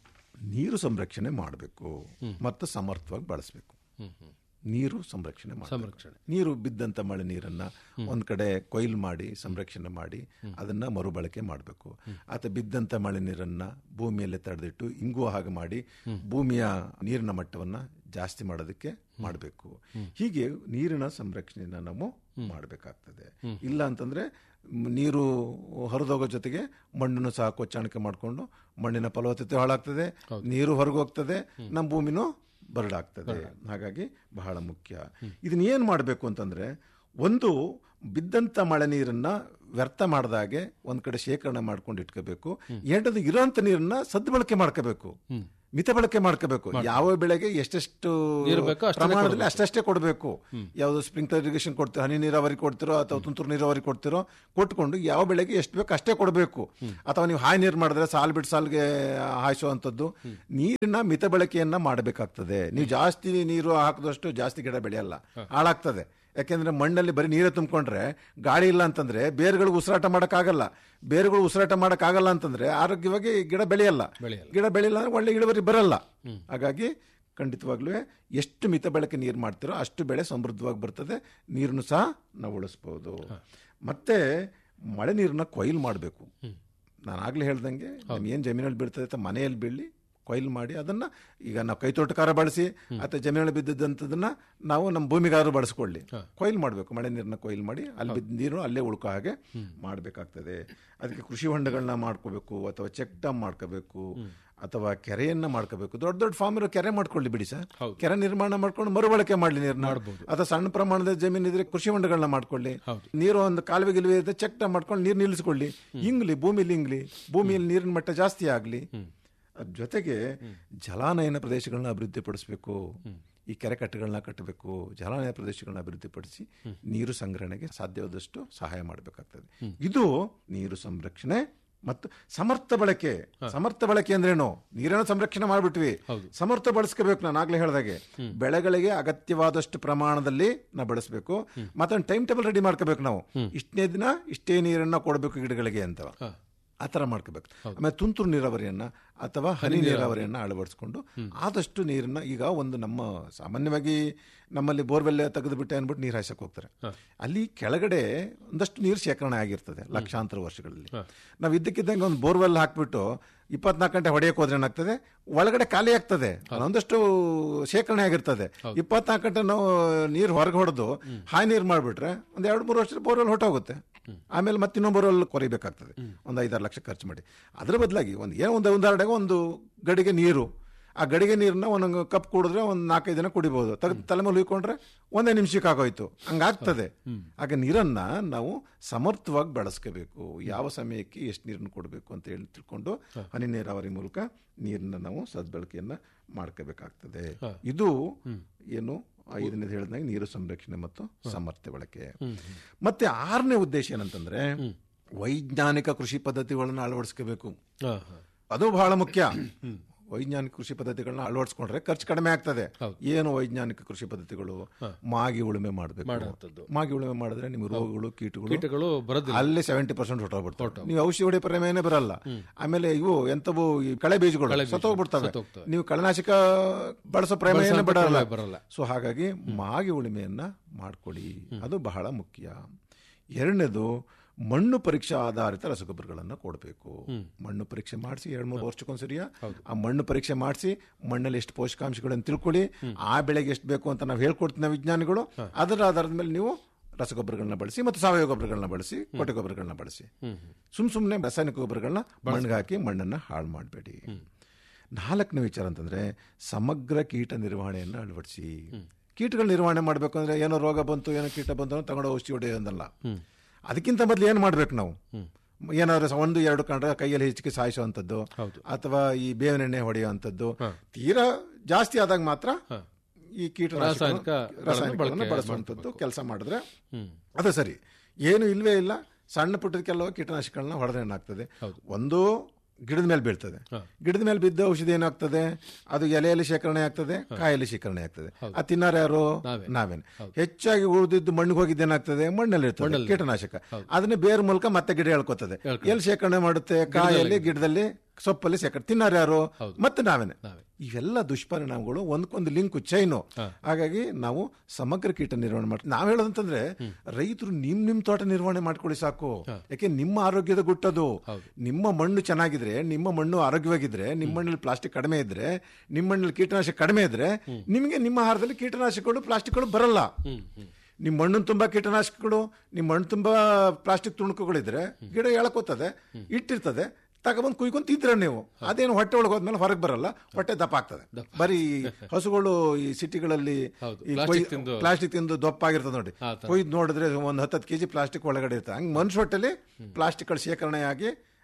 A: ನೀರು ಸಂರಕ್ಷಣೆ ಮಾಡಬೇಕು ಮತ್ತು ಸಮರ್ಥವಾಗಿ ಬಳಸಬೇಕು
B: ಹ್ಮ್ ಹ್ಮ್
A: ನೀರು ಸಂರಕ್ಷಣೆ ಮಾಡಬೇಕು
B: ಸಂರಕ್ಷಣೆ
A: ನೀರು ಬಿದ್ದಂತ ಮಳೆ ನೀರನ್ನ ಒಂದ್ ಕಡೆ ಕೊಯ್ಲು ಮಾಡಿ ಸಂರಕ್ಷಣೆ ಮಾಡಿ ಅದನ್ನ ಮರುಬಳಕೆ ಮಾಡಬೇಕು ಅಥವಾ ಬಿದ್ದಂತ ಮಳೆ ನೀರನ್ನ ಭೂಮಿಯಲ್ಲಿ ತಡೆದಿಟ್ಟು ಇಂಗುವ ಹಾಗೆ ಮಾಡಿ ಭೂಮಿಯ ನೀರಿನ ಮಟ್ಟವನ್ನ ಜಾಸ್ತಿ ಮಾಡೋದಕ್ಕೆ ಮಾಡಬೇಕು ಹೀಗೆ ನೀರಿನ ಸಂರಕ್ಷಣೆಯನ್ನ ನಾವು ಮಾಡಬೇಕಾಗ್ತದೆ ಇಲ್ಲ ಅಂತಂದ್ರೆ ಮ್, ನೀರು ಹರಿದೋಗೋ ಜೊತೆಗೆ ಮಣ್ಣನ್ನು ಸಹ ಕೊಚ್ಚಾಣಿಕೆ ಮಾಡಿಕೊಂಡು ಮಣ್ಣಿನ ಫಲವತ್ತತೆ ಹಾಳಾಗ್ತದೆ ನೀರು ಹೊರಗೋಗ್ತದೆ ನಮ್ಮ ಭೂಮಿನೂ ಬರಡಾಗ್ತದೆ ಹಾಗಾಗಿ ಬಹಳ ಮುಖ್ಯ ಇದನ್ನ ಏನ್ ಮಾಡಬೇಕು ಅಂತಂದ್ರೆ ಒಂದು ಬಿದ್ದಂತ ಮಳೆ ನೀರನ್ನ ವ್ಯರ್ಥ ಮಾಡದಾಗೆ ಒಂದ್ ಕಡೆ ಶೇಖರಣೆ ಮಾಡ್ಕೊಂಡು ಇಟ್ಕೋಬೇಕು ಎರಡದು ಇರೋಂಥ ನೀರನ್ನ ಸದ್ಬಳಕೆ ಮಾಡ್ಕೋಬೇಕು ಮಿತ ಬಳಕೆ ಮಾಡ್ಕೋಬೇಕು ಯಾವ ಬೆಳೆಗೆ ಎಷ್ಟೆಷ್ಟು
B: ನೀರು ಬೇಕೋ ಅಷ್ಟನ್ನೇ
A: ಪ್ರಮಾಣದಲ್ಲಿ ಅಷ್ಟಷ್ಟೇ ಕೊಡಬೇಕು ಯಾವುದು ಸ್ಪ್ರಿಂಕ್ಲರ್ ಇರಿಗೇಷನ್ ಕೊಡ್ತೀರೋ ಹನಿ ನೀರಾವರಿ ಕೊಡ್ತಿರೋ ಅಥವಾ ತುಂತುರು ನೀರಾವರಿ ಕೊಡ್ತಿರೋ ಕೊಟ್ಕೊಂಡು ಯಾವ ಬೆಳೆಗೆ ಎಷ್ಟು ಬೇಕು ಅಷ್ಟೇ ಕೊಡಬೇಕು ಅಥವಾ ನೀವು ಹಾಯಿ ನೀರು ಮಾಡಿದ್ರೆ ಸಾಲ್ ಬಿಟ್ಟು ಸಾಲ್ಗೆ ಹಾಯಿಸುವಂಥದ್ದು ನೀರಿನ ಮಿತ ಬಳಕೆಯನ್ನ ಮಾಡಬೇಕಾಗ್ತದೆ ನೀವು ಜಾಸ್ತಿ ನೀರು ಹಾಕಿದಷ್ಟು ಜಾಸ್ತಿ ಗಿಡ ಬೆಳೆಯಲ್ಲ ಹಾಳಾಗ್ತದೆ ಯಾಕೆಂದ್ರೆ ಮಣ್ಣಲ್ಲಿ ಬರೀ ನೀರೇ ತುಂಬಿಕೊಂಡ್ರೆ ಗಾಳಿ ಇಲ್ಲ ಅಂತಂದ್ರೆ ಬೇರುಗಳು ಉಸಿರಾಟ ಮಾಡೋಕ್ಕಾಗಲ್ಲ ಬೇರುಗಳು ಉಸಿರಾಟ ಮಾಡೋಕ್ಕಾಗಲ್ಲ ಅಂತಂದ್ರೆ ಆರೋಗ್ಯವಾಗಿ ಗಿಡ ಬೆಳೆಯಲ್ಲ
B: ಬೆಳೆಯಲ್ಲ.
A: ಗಿಡ ಬೆಳೆಯಲ್ಲ ಅಂದ್ರೆ ಒಳ್ಳೆ ಇಳುವರಿ ಬರಲ್ಲ ಹಾಗಾಗಿ ಖಂಡಿತವಾಗ್ಲೂ ಎಷ್ಟು ಮಿತ ಬಳಕೆ ನೀರು ಮಾಡ್ತಿರೋ ಅಷ್ಟು ಬೆಳೆ ಸಮೃದ್ಧವಾಗಿ ಬರ್ತದೆ ನೀರನ್ನು ಸಹ ನಾವು ಉಳಿಸ್ಬೋದು ಮತ್ತೆ ಮಳೆ ನೀರನ್ನ ಕೊಯ್ಲು ಮಾಡಬೇಕು ನಾನು ಆಗ್ಲೇ ಹೇಳ್ದಂಗೆ ಏನು ಜಮೀನಲ್ಲಿ ಬೀಳ್ತದೆ ಅಥವಾ ಮನೆಯಲ್ಲಿ ಬೀಳಿ ಕೊಯ್ಲು ಮಾಡಿ ಅದನ್ನ ಈಗ ನಾವು ಕೈ ತೋಟಕಾರ ಬಳಸಿ ಅಥವಾ ಜಮೀನಲ್ಲಿ ಬಿದ್ದಿದ್ದಂಥದನ್ನ ನಾವು ನಮ್ಮ ಭೂಮಿಗಾರರು ಬಳಸ್ಕೊಳ್ಳಿ ಕೊಯ್ಲು ಮಾಡಬೇಕು ಮಳೆ ನೀರನ್ನ ಕೊಯ್ಲು ಮಾಡಿ ಅಲ್ಲಿ ಬಿದ್ದ ನೀರು ಅಲ್ಲೇ ಉಳ್ಕೋ ಹಾಗೆ ಮಾಡಬೇಕಾಗ್ತದೆ ಅದಕ್ಕೆ ಕೃಷಿ ಹೊಂಡಗಳನ್ನ ಮಾಡ್ಕೋಬೇಕು ಅಥವಾ ಚೆಕ್ ಡ್ಯಾಮ್ ಮಾಡ್ಕೋಬೇಕು ಅಥವಾ ಕೆರೆಯನ್ನ ಮಾಡ್ಕೋಬೇಕು ದೊಡ್ಡ ದೊಡ್ಡ ಫಾರ್ಮ್ ಇರೋ ಕೆರೆ ಮಾಡ್ಕೊಳ್ಳಿ ಬಿಡಿ ಸರ್ ಕೆರೆ ನಿರ್ಮಾಣ ಮಾಡ್ಕೊಂಡು ಮರುಬಳಕೆ ಮಾಡಲಿ ನೀರನ್ನ ಅಥವಾ ಸಣ್ಣ ಪ್ರಮಾಣದ ಜಮೀನು ಇದ್ರೆ ಕೃಷಿ ಹೊಂಡಗಳನ್ನ ಮಾಡ್ಕೊಳ್ಳಿ ನೀರು ಒಂದು ಕಾಲುವೆ ಗಿಲುವೆ ಇದ್ರೆ ಚೆಕ್ ಡ್ಯಾಮ್ ಮಾಡ್ಕೊಂಡು ನೀರು ನಿಲ್ಲಿಸ್ಕೊಳ್ಳಿ ಇಂಗ್ಲಿ ಭೂಮಿಲಿ ಇಂಗ್ಲಿ ಭೂಮಿಯಲ್ಲಿ ನೀರಿನ ಮಟ್ಟ ಜಾಸ್ತಿ ಆಗಲಿ ಅದ್ರ ಜೊತೆಗೆ ಜಲಾನಯನ ಪ್ರದೇಶಗಳನ್ನ ಅಭಿವೃದ್ಧಿಪಡಿಸಬೇಕು ಈ ಕೆರೆ ಕಟ್ಟೆಗಳನ್ನ ಕಟ್ಟಬೇಕು ಜಲಾನಯನ ಪ್ರದೇಶಗಳನ್ನ ಅಭಿವೃದ್ಧಿಪಡಿಸಿ ನೀರು ಸಂಗ್ರಹಣೆಗೆ ಸಾಧ್ಯವಾದಷ್ಟು ಸಹಾಯ ಮಾಡಬೇಕಾಗ್ತದೆ ಇದು ನೀರು ಸಂರಕ್ಷಣೆ ಮತ್ತು ಸಮರ್ಥ ಬಳಕೆ ಸಮರ್ಥ ಬಳಕೆ ಅಂದ್ರೇನು ನೀರನ್ನು ಸಂರಕ್ಷಣೆ ಮಾಡ್ಬಿಟ್ವಿ ಸಮರ್ಥ ಬಳಸ್ಕೋಬೇಕು ನಾನು ಆಗ್ಲೇ ಹೇಳ್ದಾಗೆ ಬೆಳೆಗಳಿಗೆ ಅಗತ್ಯವಾದಷ್ಟು ಪ್ರಮಾಣದಲ್ಲಿ ನಾವು ಬಳಸಬೇಕು ಮತ್ತೆ ಟೈಮ್ ಟೇಬಲ್ ರೆಡಿ ಮಾಡ್ಕೋಬೇಕು ನಾವು ಇಷ್ಟನೇ ದಿನ ಇಷ್ಟೇ ನೀರನ್ನ ಕೊಡಬೇಕು ಗಿಡಗಳಿಗೆ ಅಂತ ಆ ಥರ ಮಾಡ್ಕೋಬೇಕು ಆಮೇಲೆ ತುಂತುರು ನೀರಾವರಿಯನ್ನ ಅಥವಾ ಹನಿ ನೀರಾವರಿಯನ್ನ ಅಳವಡಿಸ್ಕೊಂಡು ಆದಷ್ಟು ನೀರನ್ನ ಈಗ ಒಂದು ನಮ್ಮ ಸಾಮಾನ್ಯವಾಗಿ ನಮ್ಮಲ್ಲಿ ಬೋರ್ವೆಲ್ ತೆಗೆದುಬಿಟ್ಟೆ ಅಂದ್ಬಿಟ್ಟು ನೀರು ಹಾಯ್ಸಕ್ಕೆ ಹೋಗ್ತಾರೆ ಅಲ್ಲಿ ಕೆಳಗಡೆ ಒಂದಷ್ಟು ನೀರು ಶೇಖರಣೆ ಆಗಿರ್ತದೆ ಲಕ್ಷಾಂತರ ವರ್ಷಗಳಲ್ಲಿ ನಾವು ಇದ್ದಕ್ಕಿದ್ದಂಗೆ ಒಂದು ಬೋರ್ವೆಲ್ ಹಾಕ್ಬಿಟ್ಟು ಇಪ್ಪತ್ನಾಲ್ಕು ಗಂಟೆ ಹೊಡೆಯಕ್ಕೆ ಹೋದ್ರೆ ಏನಾಗ್ತದೆ ಒಳಗಡೆ ಖಾಲಿ ಆಗ್ತದೆ ಒಂದಷ್ಟು ಶೇಖರಣೆ ಆಗಿರ್ತದೆ ಇಪ್ಪತ್ನಾಲ್ಕು ಗಂಟೆ ನಾವು ನೀರು ಹೊರಗೆ ಹೊಡೆದು ಹಾಯ್ ನೀರು ಮಾಡಿಬಿಟ್ರೆ ಒಂದು ಎರಡು ಮೂರು ವರ್ಷದ ಬೋರ್ವೆಲ್ ಹೊಟ್ಟೋಗುತ್ತೆ ಆಮೇಲೆ ಮತ್ತೆ ಇನ್ನೊಂದು ಬೋರ್ವೆಲ್ ಕೊರಿಬೇಕಾಗ್ತದೆ ಒಂದು ಐದಾರು ಲಕ್ಷ ಖರ್ಚು ಮಾಡಿ ಅದ್ರ ಬದಲಾಗಿ ಒಂದು ಏನೋ ಒಂದು ಉದಾಹರಣೆಗೆ ಒಂದು ಗಡಿಗೆ ನೀರು ಆ ಗಡಿಗೆ ನೀರನ್ನ ಒಂದೊಂದು ಕಪ್ ಕುಡಿದ್ರೆ ಒಂದು ನಾಲ್ಕೈದು ದಿನ ಕುಡಿಬಹುದು ತೆಗೆದು ತಲೆ ಮೇಲೆ ಹುಯ್ಕೊಂಡ್ರೆ ಒಂದೇ ನಿಮಿಷಕ್ಕೆ ಆಗೋಯ್ತು ಹಂಗಾಗ್ತದೆ ಆಗ ನೀರನ್ನ ನಾವು ಸಮರ್ಥವಾಗಿ ಬಳಸ್ಕೋಬೇಕು ಯಾವ ಸಮಯಕ್ಕೆ ಎಷ್ಟು ನೀರನ್ನು ಕೊಡಬೇಕು ಅಂತ ಹೇಳಿ ತಿಳ್ಕೊಂಡು ಹನಿ ನೀರಾವರಿ ಮೂಲಕ ನೀರನ್ನ ನಾವು ಸದ್ಬಳಕೆಯನ್ನ ಮಾಡ್ಕೋಬೇಕಾಗ್ತದೆ ಇದು ಏನು ಐದನೇದು ಹೇಳಿದಾಗ ನೀರು ಸಂರಕ್ಷಣೆ ಮತ್ತು ಸಮರ್ಥ ಬಳಕೆ ಮತ್ತೆ ಆರನೇ ಉದ್ದೇಶ ಏನಂತಂದ್ರೆ ವೈಜ್ಞಾನಿಕ ಕೃಷಿ ಪದ್ಧತಿಗಳನ್ನ ಅಳವಡಿಸ್ಕೋಬೇಕು
B: ಹಾ, ಹಾ.
A: ಅದು ಬಹಳ ಮುಖ್ಯ ವೈಜ್ಞಾನಿಕ ಕೃಷಿ ಪದ್ಧತಿಗಳನ್ನ ಅಳವಡಿಸ್ಕೊಂಡ್ರೆ ಖರ್ಚು ಕಡಿಮೆ ಆಗ್ತದೆ ಏನು ವೈಜ್ಞಾನಿಕ ಕೃಷಿ ಪದ್ಧತಿಗಳು ಮಾಗಿ ಉಳುಮೆ ಮಾಡಬೇಕು
B: ಮಾಡೋಂಥದ್ದು.
A: ಮಾಗಿ ಉಳುಮೆ ಮಾಡಿದ್ರೆ ನಿಮ್ಗೆ ರೋಗಗಳು ಕೀಟಗಳು
B: ಕೀಟಗಳು ಬರೋದಿಲ್ಲ
A: ಅಲ್ಲೇ ಸೆವೆಂಟಿ ಪರ್ಸೆಂಟ್ ಹೊಟ್ಟೋಗ್ಬಿಡ್ತಾವೆ ನೀವು ಔಷಧಿ ಹೊಡೆ ಪ್ರಮೇಯನೇ ಬರಲ್ಲ ಆಮೇಲೆ ಇವು ಎಂತವು ಈ ಕಳೆ ಬೀಜಗಳು ಸತ್ತೋಗ್ಬಿಡ್ತವೆ
B: ಸತ್ತೋಗ್ತವೆ.
A: ನೀವು ಕಳೆನಾಶಕ ಬಳಸೋ ಪ್ರಮೇಯನೇ ಬಿಡಲ್ಲ
B: ಬರಲ್ಲ.
A: ಸೊ ಹಾಗಾಗಿ ಮಾಗಿ ಉಳುಮೆಯನ್ನ ಮಾಡ್ಕೊಡಿ ಅದು ಬಹಳ ಮುಖ್ಯ ಎರಡನೇದು ಮಣ್ಣು ಪರೀಕ್ಷಾ ಆಧಾರಿತ ರಸಗೊಬ್ಬರಗಳನ್ನು ಕೊಡಬೇಕು ಮಣ್ಣು ಪರೀಕ್ಷೆ ಮಾಡಿಸಿ ಎರಡು ಮೂರು ವರ್ಷಕ್ಕೊಂದ್ಸರಿಯ ಆ ಮಣ್ಣು ಪರೀಕ್ಷೆ ಮಾಡಿಸಿ ಮಣ್ಣಲ್ಲಿ ಎಷ್ಟು ಪೋಷಕಾಂಶಗಳನ್ನು ತಿಳ್ಕೊಳ್ಳಿ ಆ ಬೆಳೆಗೆ ಎಷ್ಟು ಬೇಕು ಅಂತ ನಾವು ಹೇಳ್ಕೊಡ್ತೀವಿ ನಾವು ವಿಜ್ಞಾನಿಗಳು ಅದರ ಆಧಾರದ ಮೇಲೆ ನೀವು ರಸಗೊಬ್ಬರಗಳನ್ನ ಬಳಸಿ ಮತ್ತು ಸಾವಯವ ಗೊಬ್ಬರಗಳನ್ನ ಬಳಸಿ ಕೊಟ್ಟೆ ಗೊಬ್ಬರಗಳನ್ನ ಬಳಸಿ ಸುಮ್ ಸುಮ್ಮನೆ ರಾಸಾಯನಿಕ ಗೊಬ್ಬರಗಳನ್ನ ಮಣ್ಣಿಗೆ ಹಾಕಿ ಮಣ್ಣನ್ನ ಹಾಳು ಮಾಡಬೇಡಿ ನಾಲ್ಕನೇ ವಿಚಾರ ಅಂತಂದ್ರೆ ಸಮಗ್ರ ಕೀಟ ನಿರ್ವಹಣೆಯನ್ನು ಅಳವಡಿಸಿ ಕೀಟಗಳ ನಿರ್ವಹಣೆ ಮಾಡಬೇಕು ಅಂದ್ರೆ ಏನೋ ರೋಗ ಬಂತು ಏನೋ ಕೀಟ ಬಂತು ಅಂದ್ರೆ ತಗೊಂಡು ಔಷಧಿ ಹೊಡೆಯೋದಲ್ಲ ಅದಕ್ಕಿಂತ ಮೊದಲು ಏನು ಮಾಡ್ಬೇಕು ನಾವು ಏನಾದ್ರು ಸ- ಒಂದು ಎರಡು ಕಂಡ್ರೆ ಕೈಯಲ್ಲಿ ಹೆಚ್ಚಿಗೆ ಸಾಯಿಸುವಂಥದ್ದು ಅಥವಾ ಈ ಬೇವಿನ ಎಣ್ಣೆ ಹೊಡೆಯುವಂಥದ್ದು ತೀರಾ ಜಾಸ್ತಿ ಆದಾಗ ಮಾತ್ರ ಈ ಕೀಟನಾಶಕ
B: ರಾಸಾಯನಿಕ
A: ರಾಸಾಯನಿಕಗಳನ್ನು ಬಳಸುವಂಥದ್ದು ಕೆಲಸ ಮಾಡಿದ್ರೆ ಅದು ಸರಿ ಏನು ಇಲ್ವೇ ಇಲ್ಲ ಸಣ್ಣ ಪುಟ್ಟದ ಕೆಲವು ಕೀಟನಾಶಕಗಳನ್ನ ಹೊಡೆದ್ರೆ ಏನಾಗ್ತದೆ ಒಂದು ಗಿಡದ ಮೇಲೆ ಬೀಳ್ತದೆ ಗಿಡದ ಮೇಲೆ ಬಿದ್ದ ಔಷಧಿ ಏನಾಗ್ತದೆ ಅದು ಎಲೆಯಲ್ಲಿ ಶೇಖರಣೆ ಆಗ್ತದೆ ಕಾಯಲ್ಲಿ ಶೇಖರಣೆ ಆಗ್ತದೆ ಆ ತಿನ್ನಾರ ಯಾರು ನಾವೇನೆ ಹೆಚ್ಚಾಗಿ ಉಳಿದಿದ್ದು ಮಣ್ಣಿಗೆ ಹೋಗಿದ್ದು ಏನಾಗ್ತದೆ ಮಣ್ಣಲ್ಲಿ ಇರ್ತದೆ ಕೀಟನಾಶಕ ಅದನ್ನ ಬೇರ್ ಮೂಲಕ ಮತ್ತೆ ಗಿಡ ಹೇಳ್ಕೊತದೆ ಎಲ್ಲಿ ಶೇಖರಣೆ ಮಾಡುತ್ತೆ ಕಾಯಲ್ಲಿ ಗಿಡದಲ್ಲಿ ಸೊಪ್ಪಲ್ಲಿ ಶೇಖರಣೆ ತಿನ್ನಾರ ಯಾರು ಮತ್ತೆ ನಾವೇನೆ ಇವೆಲ್ಲ ದುಷ್ಪರಿಣಾಮಗಳು ಒಂದಕ್ಕೊಂದು ಲಿಂಕ್ ಚೈನು ಹಾಗಾಗಿ ನಾವು ಸಮಗ್ರ ಕೀಟ ನಿರ್ವಹಣೆ ಮಾಡ್ತೀವಿ ನಾವ್ ಹೇಳೋದಂತಂದ್ರೆ ರೈತರು ನಿಮ್ ನಿಮ್ ತೋಟ ನಿರ್ವಹಣೆ ಮಾಡ್ಕೊಳ್ಳಿ ಸಾಕು ಯಾಕೆ ನಿಮ್ಮ ಆರೋಗ್ಯದ ಗುಟ್ಟದು ನಿಮ್ಮ ಮಣ್ಣು ಚೆನ್ನಾಗಿದ್ರೆ ನಿಮ್ಮ ಮಣ್ಣು ಆರೋಗ್ಯವಾಗಿದ್ರೆ ನಿಮ್ಮ ಮಣ್ಣಲ್ಲಿ ಪ್ಲಾಸ್ಟಿಕ್ ಕಡಿಮೆ ಇದ್ರೆ ನಿಮ್ಮ ಮಣ್ಣಲ್ಲಿ ಕೀಟನಾಶಕ ಕಡಿಮೆ ಇದ್ರೆ ನಿಮಗೆ ನಿಮ್ಮ ಆಹಾರದಲ್ಲಿ ಕೀಟನಾಶಕಗಳು ಪ್ಲಾಸ್ಟಿಕ್ಗಳು ಬರಲ್ಲ ನಿಮ್ಮ ಮಣ್ಣು ತುಂಬಾ ಕೀಟನಾಶಕಗಳು ನಿಮ್ಮ ಮಣ್ಣು ತುಂಬಾ ಪ್ಲಾಸ್ಟಿಕ್ ತುಣುಕುಗಳಿದ್ರೆ ಗಿಡ ಎಳಕೋತದೆ ಇಟ್ಟಿರ್ತದೆ ತಗೊಬಂದು ಕುಯ್ಕೊಂಡ್ ತಿಂತೀರ ನೀವು ಅದೇನು ಹೊಟ್ಟೆ ಒಳಗೆ ಹೋದ್ಮೇಲೆ ಹೊರಗೆ ಬರಲ್ಲ ಹೊಟ್ಟೆ ದಪ್ಪ ಆಗ್ತದೆ ಬರೀ ಹಸುಗಳು ಈ ಸಿಟಿಗಳಲ್ಲಿ ಈ
B: plastic ತಿಂದು.
A: ಪ್ಲಾಸ್ಟಿಕ್ ತಿಂದು ದಪ್ಪ ಆಗಿರ್ತದೆ ನೋಡಿ ಕೊಯ್ದು ನೋಡಿದ್ರೆ ಒಂದ್ ಹತ್ತತ್ತು ಕೆಜಿ ಪ್ಲಾಸ್ಟಿಕ್ ಒಳಗಡೆ ಇರ್ತದೆ ಹಂಗೆ ಮನುಷ್ಯ ಹೊಟ್ಟೆಲಿ ಪ್ಲಾಸ್ಟಿಕ್ಗಳು ಶೇಖರಣೆ ಆಗಿ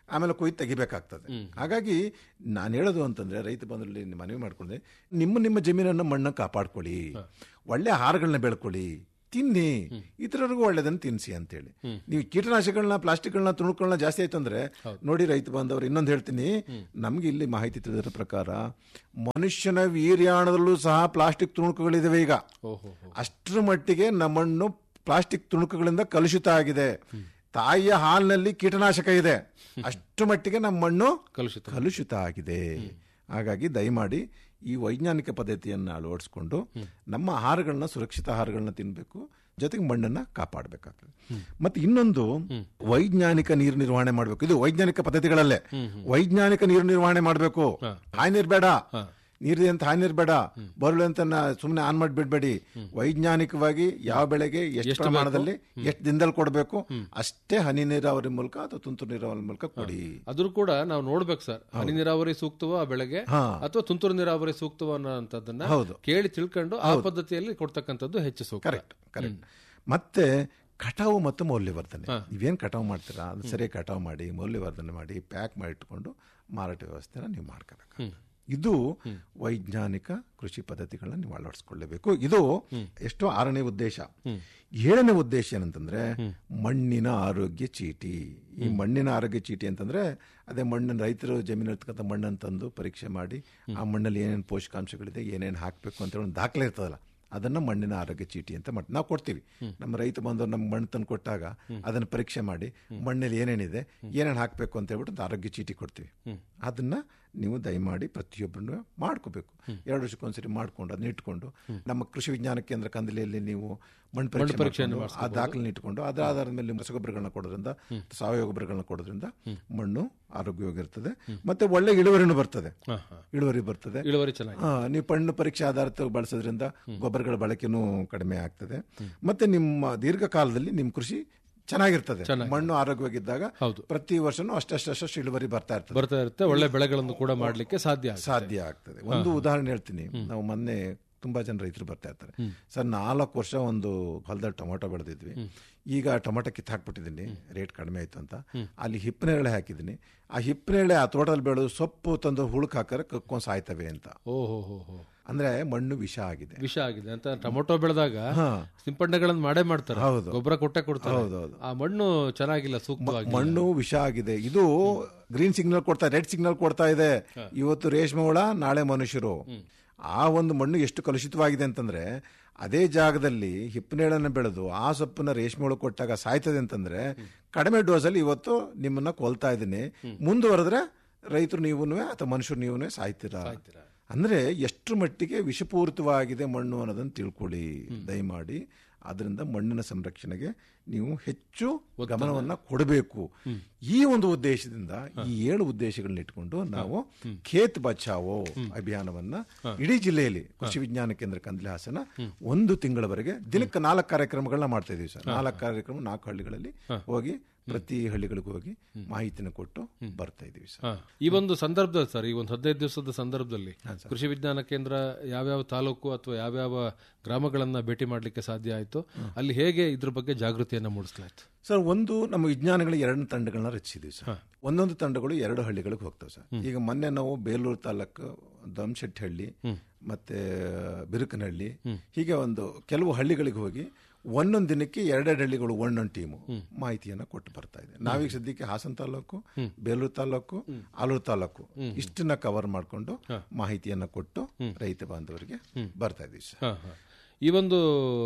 A: ಆಮೇಲೆ ಕೊಯ್ದು ತೆಗಿಬೇಕಾಗ್ತದೆ ಹಾಗಾಗಿ ನಾನು ಹೇಳೋದು ಅಂತಂದ್ರೆ ರೈತ ಬಂಧುಗಳಲ್ಲಿ ಮನವಿ ಮಾಡ್ಕೊಂಡೆ ನಿಮ್ಮ ನಿಮ್ಮ ಜಮೀನನ್ನು ಮಣ್ಣ ಕಾಪಾಡ್ಕೊಳ್ಳಿ ಒಳ್ಳೆ ಆಹಾರಗಳನ್ನ ಬೆಳ್ಕೊಳ್ಳಿ ತಿನ್ನಿ ಇತರರಿಗೂ ಒಳ್ಳೇದನ್ನು ತಿನ್ನಿಸಿ ಅಂತೇಳಿ ನೀವು ಕೀಟನಾಶಕಗಳನ್ನ ಪ್ಲಾಸ್ಟಿಕ್ಗಳನ್ನ ತುಣುಕುಗಳನ್ನ ಜಾಸ್ತಿ ಆಯ್ತು ಅಂದ್ರೆ ನೋಡಿ ರೈತ ಬಾಂಧವರು ಇನ್ನೊಂದು ಹೇಳ್ತೀನಿ ನಮ್ಗೆ ಇಲ್ಲಿ ಮಾಹಿತಿ ತಿಳಿದಿರೋ ಪ್ರಕಾರ ಮನುಷ್ಯನ ವೀರ್ಯಾಣದಲ್ಲೂ ಸಹ ಪ್ಲಾಸ್ಟಿಕ್ ತುಣುಕುಗಳಿದಾವೆ ಈಗ
B: ಓಹೋ
A: ಅಷ್ಟರ ಮಟ್ಟಿಗೆ ನಮ್ಮನ್ನು ಪ್ಲಾಸ್ಟಿಕ್ ತುಣುಕುಗಳಿಂದ ಕಲುಷಿತ ಆಗಿದೆ ತಾಯಿಯ ಹಾಲಿನಲ್ಲಿ ಕೀಟನಾಶಕ ಇದೆ ಅಷ್ಟರ ಮಟ್ಟಿಗೆ ನಮ್ಮ ಮಣ್ಣು
B: ಕಲುಷಿತ
A: ಕಲುಷಿತ ಆಗಿದೆ ಹಾಗಾಗಿ ದಯಮಾಡಿ ಈ ವೈಜ್ಞಾನಿಕ ಪದ್ಧತಿಯನ್ನು ಅಳವಡಿಸ್ಕೊಂಡು ನಮ್ಮ ಆಹಾರಗಳನ್ನ ಸುರಕ್ಷಿತ ಆಹಾರಗಳನ್ನ ತಿನ್ನಬೇಕು ಜೊತೆಗೆ ಮಣ್ಣನ್ನ ಕಾಪಾಡಬೇಕಾಗ್ತದೆ ಮತ್ತೆ ಇನ್ನೊಂದು ವೈಜ್ಞಾನಿಕ ನೀರು ನಿರ್ವಹಣೆ ಮಾಡಬೇಕು ಇದು ವೈಜ್ಞಾನಿಕ ಪದ್ಧತಿಗಳಲ್ಲೇ ವೈಜ್ಞಾನಿಕ ನೀರು ನಿರ್ವಹಣೆ ಮಾಡಬೇಕು ಹಾಯ್ ನೀರ್ ಬೇಡ ನೀರಿದೆ ಅಂತ ಹಾನಿ ಇರಬೇಡ ಬರಲು ಅಂತ ಸುಮ್ಮನೆ ಆನ್ ಮಾಡಿ ಬಿಡ್ಬೇಡಿ ವೈಜ್ಞಾನಿಕವಾಗಿ ಯಾವ ಬೆಳೆಗೆ ಎಷ್ಟು ಪ್ರಮಾಣದಲ್ಲಿ ಎಷ್ಟು ದಿನದಲ್ಲಿ ಕೊಡಬೇಕು ಅಷ್ಟೇ ಹನಿ ನೀರಾವರಿ ಮೂಲಕ ಅಥವಾ ತುಂತುರು ನೀರಾವರಿ ಮೂಲಕ ಕೊಡಿ
B: ಅದ್ರೂ ಕೂಡ ನಾವು ನೋಡ್ಬೇಕು ಸರ್ ಹನಿ ನೀರಾವರಿ ಸೂಕ್ತವ ಆ ಬೆಳೆಗೆ
A: ಹಾ.
B: ಅಥವಾ ತುಂತುರು ನೀರಾವರಿ ಸೂಕ್ತವ ಅನ್ನೋಂಥದ್ದನ್ನ
A: ಹೌದು.
B: ಕೇಳಿ ತಿಳ್ಕೊಂಡು ಆ ಪದ್ಧತಿಯಲ್ಲಿ ಕೊಡ್ತಕ್ಕಂಥದ್ದು ಹೆಚ್ಚು ಸೂಕ್ತ
A: ಕರೆಕ್ಟ್ ಕರೆಕ್ಟ್ ಮತ್ತೆ ಕಟಾವು ಮತ್ತು ಮೌಲ್ಯವರ್ಧನೆ ನೀವೇನು ಕಟಾವು ಮಾಡ್ತೀರಾ ಅದು ಸರಿಯಾಗಿ ಕಟಾವು ಮಾಡಿ ಮೌಲ್ಯವರ್ಧನೆ ಮಾಡಿ ಪ್ಯಾಕ್ ಮಾಡಿ ಇಟ್ಕೊಂಡು ಮಾರಾಟ ವ್ಯವಸ್ಥೆನ ನೀವು ಮಾಡ್ಕೋಬೇಕು ಇದು ವೈಜ್ಞಾನಿಕ ಕೃಷಿ ಪದ್ಧತಿಗಳನ್ನ ನೀವು ಅಳವಡಿಸ್ಕೊಳ್ಳಬೇಕು ಇದು ಎಷ್ಟೋ ಆರನೇ ಉದ್ದೇಶ ಏಳನೇ ಉದ್ದೇಶ ಏನಂತಂದ್ರೆ ಮಣ್ಣಿನ ಆರೋಗ್ಯ ಚೀಟಿ ಈ ಮಣ್ಣಿನ ಆರೋಗ್ಯ ಚೀಟಿ ಅಂತಂದ್ರೆ ಅದೇ ಮಣ್ಣಿನ ರೈತರು ಜಮೀನು ಇರ್ತಕ್ಕಂಥ ಮಣ್ಣನ್ನು ತಂದು ಪರೀಕ್ಷೆ ಮಾಡಿ ಆ ಮಣ್ಣಲ್ಲಿ ಏನೇನು ಪೋಷಕಾಂಶಗಳಿದೆ ಏನೇನು ಹಾಕಬೇಕು ಅಂತ ಹೇಳಿ ಒಂದು ದಾಖಲೆ ಇರ್ತದಲ್ಲ ಅದನ್ನ ಮಣ್ಣಿನ ಆರೋಗ್ಯ ಚೀಟಿ ಅಂತ ಮಾಡಿ ನಾವು ಕೊಡ್ತೀವಿ ನಮ್ಮ ರೈತ ಬಂದವರು ನಮ್ಮ ಮಣ್ಣು ತಂದು ಕೊಟ್ಟಾಗ ಅದನ್ನು ಪರೀಕ್ಷೆ ಮಾಡಿ ಮಣ್ಣಲ್ಲಿ ಏನೇನಿದೆ ಏನೇನು ಹಾಕಬೇಕು ಅಂತ ಹೇಳ್ಬಿಟ್ಟು ಒಂದು ಆರೋಗ್ಯ ಚೀಟಿ ಕೊಡ್ತೀವಿ ಅದನ್ನ ನೀವು ದಯಮಾಡಿ ಪ್ರತಿಯೊಬ್ಬರನ್ನು ಮಾಡ್ಕೋಬೇಕು ಎರಡು ವರ್ಷಕ್ಕೊಂದ್ಸರಿ ಮಾಡ್ಕೊಂಡು ಅದನ್ನ ಇಟ್ಕೊಂಡು ನಮ್ಮ ಕೃಷಿ ವಿಜ್ಞಾನ ಕೇಂದ್ರ ಕಂದಲಿಯಲ್ಲಿ ನೀವು ಮಣ್ಣು ಪರೀಕ್ಷೆ ಮಾಡ್ಕೊಂಡು, ಆ ದಾಖಲೆ ಇಟ್ಕೊಂಡು ಅದರ ಆಧಾರದ ಮೇಲೆ ನೀವು ರಸಗೊಬ್ಬರಗಳನ್ನ ಕೊಡೋದ್ರಿಂದ ಸಾವಯವ ಗೊಬ್ಬರಗಳನ್ನ ಕೊಡೋದ್ರಿಂದ ಮಣ್ಣು ಆರೋಗ್ಯವಾಗಿರ್ತದೆ ಮತ್ತೆ ಒಳ್ಳೆ ಇಳುವರಿನೂ ಬರ್ತದೆ
B: ಹಾ, ಹಾ.
A: ಇಳುವರಿ ಬರ್ತದೆ
B: ಇಳುವರಿ ಚೆನ್ನಾಗಿ
A: ಆ, ನೀವು ಮಣ್ಣು ಪರೀಕ್ಷೆ ಆಧಾರಿತ ಬಳಸೋದ್ರಿಂದ ಗೊಬ್ಬರಗಳ ಬಳಕೆನೂ ಕಡಿಮೆ ಆಗ್ತದೆ ಮತ್ತೆ ನಿಮ್ಮ ದೀರ್ಘಕಾಲದಲ್ಲಿ ನಿಮ್ಮ ಕೃಷಿ ಚೆನ್ನಾಗಿರ್ತದೆ ಮಣ್ಣು ಆರೋಗ್ಯವಾಗಿದ್ದಾಗ
B: ಹೌದು.
A: ಪ್ರತಿ ವರ್ಷನೂ ಅಷ್ಟಷ್ಟು ಇಳುವರಿ ಬರ್ತಾ ಇರ್ತದೆ
B: ಬರ್ತಾ ಇರುತ್ತೆ ಒಳ್ಳೆ ಬೆಳೆಗಳನ್ನು ಕೂಡ ಮಾಡ್ಲಿಕ್ಕೆ ಸಾಧ್ಯ ಆಗುತ್ತೆ.
A: ಸಾಧ್ಯ ಆಗ್ತದೆ ಒಂದು ಉದಾಹರಣೆ ಹೇಳ್ತೀನಿ ನಾವು ಮೊನ್ನೆ ತುಂಬಾ ಜನ ರೈತರು ಬರ್ತಾ ಇರ್ತಾರೆ ಸರ್ ನಾಲ್ಕು ವರ್ಷ ಒಂದು ಹೊಲದಲ್ಲಿ ಟೊಮೊಟೊ ಬೆಳೆದಿದ್ವಿ ಈಗ ಟೊಮೊಟೊ ಕಿತ್ತು ಹಾಕ್ಬಿಟ್ಟಿದ್ದೀನಿ ರೇಟ್ ಕಡಿಮೆ ಆಯ್ತು ಅಂತ ಅಲ್ಲಿ ಹಿಪ್ಪನೇರಳೆ ಹಾಕಿದ್ದೀನಿ ಆ ಹಿಪ್ಪನೇರಳೆ ಆ ತೋಟದಲ್ಲಿ ಬೆಳೆದು ಸೊಪ್ಪು ತಂದು ಹುಳುಕ್ ಹಾಕಿದ್ರೆ ಕಕ್ಕೊಂಡ್ ಸಾಯ್ತವೆ ಅಂತ
B: ಓ ಹೋ ಹೋ ಹೋ
A: ಅಂದ್ರೆ ಮಣ್ಣು ವಿಷ ಆಗಿದೆ
B: ವಿಷ ಆಗಿದೆ ಅಂತ ಟೊಮೊಟೊ ಬೆಳೆದಾಗ ಸಿಂಪಡಣೆಗಳನ್ನ ಮಾಡೇ ಮಾಡ್ತಾರೆ
A: ಹೌದು.
B: ಗೊಬ್ಬರ ಕೊಟ್ಟೆ ಕೊಡ್ತಾರೆ
A: ಹೌದೌದು.
B: ಆ ಮಣ್ಣು ಚೆನ್ನಾಗಿಲ್ಲ ಸೂಕ್ತವಾಗಿ
A: ಮಣ್ಣು ವಿಷ ಆಗಿದೆ ಇದು ಗ್ರೀನ್ ಸಿಗ್ನಲ್ ಕೊಡ್ತಾ ರೆಡ್ ಸಿಗ್ನಲ್ ಕೊಡ್ತಾ ಇದೆ ಇವತ್ತು ರೇಷ್ಮೆ ಹುಳ ನಾಳೆ ಮನುಷ್ಯರು ಆ ಒಂದು ಮಣ್ಣು ಎಷ್ಟು ಕಲುಷಿತವಾಗಿದೆ ಅಂತಂದ್ರೆ ಅದೇ ಜಾಗದಲ್ಲಿ ಹಿಪ್ಪನೇಳನ್ನು ಬೆಳೆದು ಆ ಸೊಪ್ಪನ್ನ ರೇಷ್ಮೆ ಹುಳ ಕೊಟ್ಟಾಗ ಸಾಯ್ತದೆ ಅಂತಂದ್ರೆ ಕಡಿಮೆ ಡೋಸಲ್ಲಿ ಇವತ್ತು ನಿಮ್ಮನ್ನ ಕೊಲ್ತಾ ಇದ್ದೀನಿ ಮುಂದುವರೆದ್ರೆ ರೈತರು ನೀವೂ ಅಥವಾ ಮನುಷ್ಯರು ನೀವೂ ಸಾಯ್ತೀರಾ ಅಂದ್ರೆ ಎಷ್ಟು ಮಟ್ಟಿಗೆ ವಿಷಪೂರಿತವಾಗಿದೆ ಮಣ್ಣು ಅನ್ನೋದನ್ನು ತಿಳ್ಕೊಳ್ಳಿ ದಯಮಾಡಿ ಅದರಿಂದ ಮಣ್ಣಿನ ಸಂರಕ್ಷಣೆಗೆ ನೀವು ಹೆಚ್ಚು ಗಮನವನ್ನ ಕೊಡಬೇಕು ಈ ಒಂದು ಉದ್ದೇಶದಿಂದ ಈ ಏಳು ಉದ್ದೇಶಗಳನ್ನ ಇಟ್ಕೊಂಡು ನಾವು ಖೇತ್ ಬಚಾವೋ ಅಭಿಯಾನವನ್ನ ಇಡೀ ಜಿಲ್ಲೆಯಲ್ಲಿ ಕೃಷಿ ವಿಜ್ಞಾನ ಕೇಂದ್ರ ಕಂದ್ಲಿ ಹಾಸನ ಒಂದು ತಿಂಗಳವರೆಗೆ ದಿನಕ್ಕೆ ನಾಲ್ಕು ಕಾರ್ಯಕ್ರಮಗಳನ್ನ ಮಾಡ್ತಾ ಇದೀವಿ ಸರ್ ನಾಲ್ಕು ಕಾರ್ಯಕ್ರಮ ನಾಲ್ಕು ಹಳ್ಳಿಗಳಲ್ಲಿ ಹೋಗಿ ಪ್ರತಿ ಹಳ್ಳಿಗಳಿಗೂ ಹೋಗಿ ಮಾಹಿತಿನ ಕೊಟ್ಟು ಬರ್ತಾ ಇದೀವಿ ಸರ್
B: ಹಾ. ಈ ಒಂದು ಸಂದರ್ಭದಲ್ಲಿ ಸರ್ ಈ ಒಂದು ಹದಿನೈದು ದಿವಸದ ಸಂದರ್ಭದಲ್ಲಿ ಕೃಷಿ ವಿಜ್ಞಾನ ಕೇಂದ್ರ ಯಾವ್ಯಾವ ತಾಲೂಕು ಅಥವಾ ಯಾವ್ಯಾವ ಗ್ರಾಮಗಳನ್ನ ಭೇಟಿ ಮಾಡ್ಲಿಕ್ಕೆ ಸಾಧ್ಯ ಆಯ್ತು ಅಲ್ಲಿ ಹೇಗೆ ಇದ್ರ ಬಗ್ಗೆ ಜಾಗೃತಿಯನ್ನ ಮೂಡಿಸಲಾಯ್ತು
A: ಸರ್ ಒಂದು ನಮ್ಮ ವಿಜ್ಞಾನಿಗಳ ಎರಡು ತಂಡಗಳನ್ನ ರಚಿಸಿದ್ವಿ ಸರ್ ಒಂದೊಂದು ತಂಡಗಳು ಎರಡು ಹಳ್ಳಿಗಳಿಗೆ ಹೋಗ್ತವೆ ಸರ್ ಈಗ ಮೊನ್ನೆ ನಾವು ಬೇಲೂರು ತಾಲೂಕು ದಮ್ಶೆಟ್ಟಿಹಳ್ಳಿ ಮತ್ತೆ ಬಿರುಕನಹಳ್ಳಿ ಹೀಗೆ ಒಂದು ಕೆಲವು ಹಳ್ಳಿಗಳಿಗೆ ಹೋಗಿ ಒಂದೊಂದು ದಿನಕ್ಕೆ ಎರಡೆರಡು ಹಳ್ಳಿಗಳು ಒಂದೊಂದು ಟೀಮು ಮಾಹಿತಿಯನ್ನ ಕೊಟ್ಟು ಬರ್ತಾ ಇದೆ ನಾವೀಗ ಸದ್ಯಕ್ಕೆ ಹಾಸನ ತಾಲೂಕು ಬೇಲೂರು ತಾಲೂಕು ಆಲೂರು ತಾಲೂಕು ಇಷ್ಟನ್ನ ಕವರ್ ಮಾಡಿಕೊಂಡು ಮಾಹಿತಿಯನ್ನ ಕೊಟ್ಟು ರೈತ ಬಾಂಧವರಿಗೆ ಬರ್ತಾ ಇದೀವಿ ಸರ್
B: ಹಾ, ಹಾ. ಈ ಒಂದು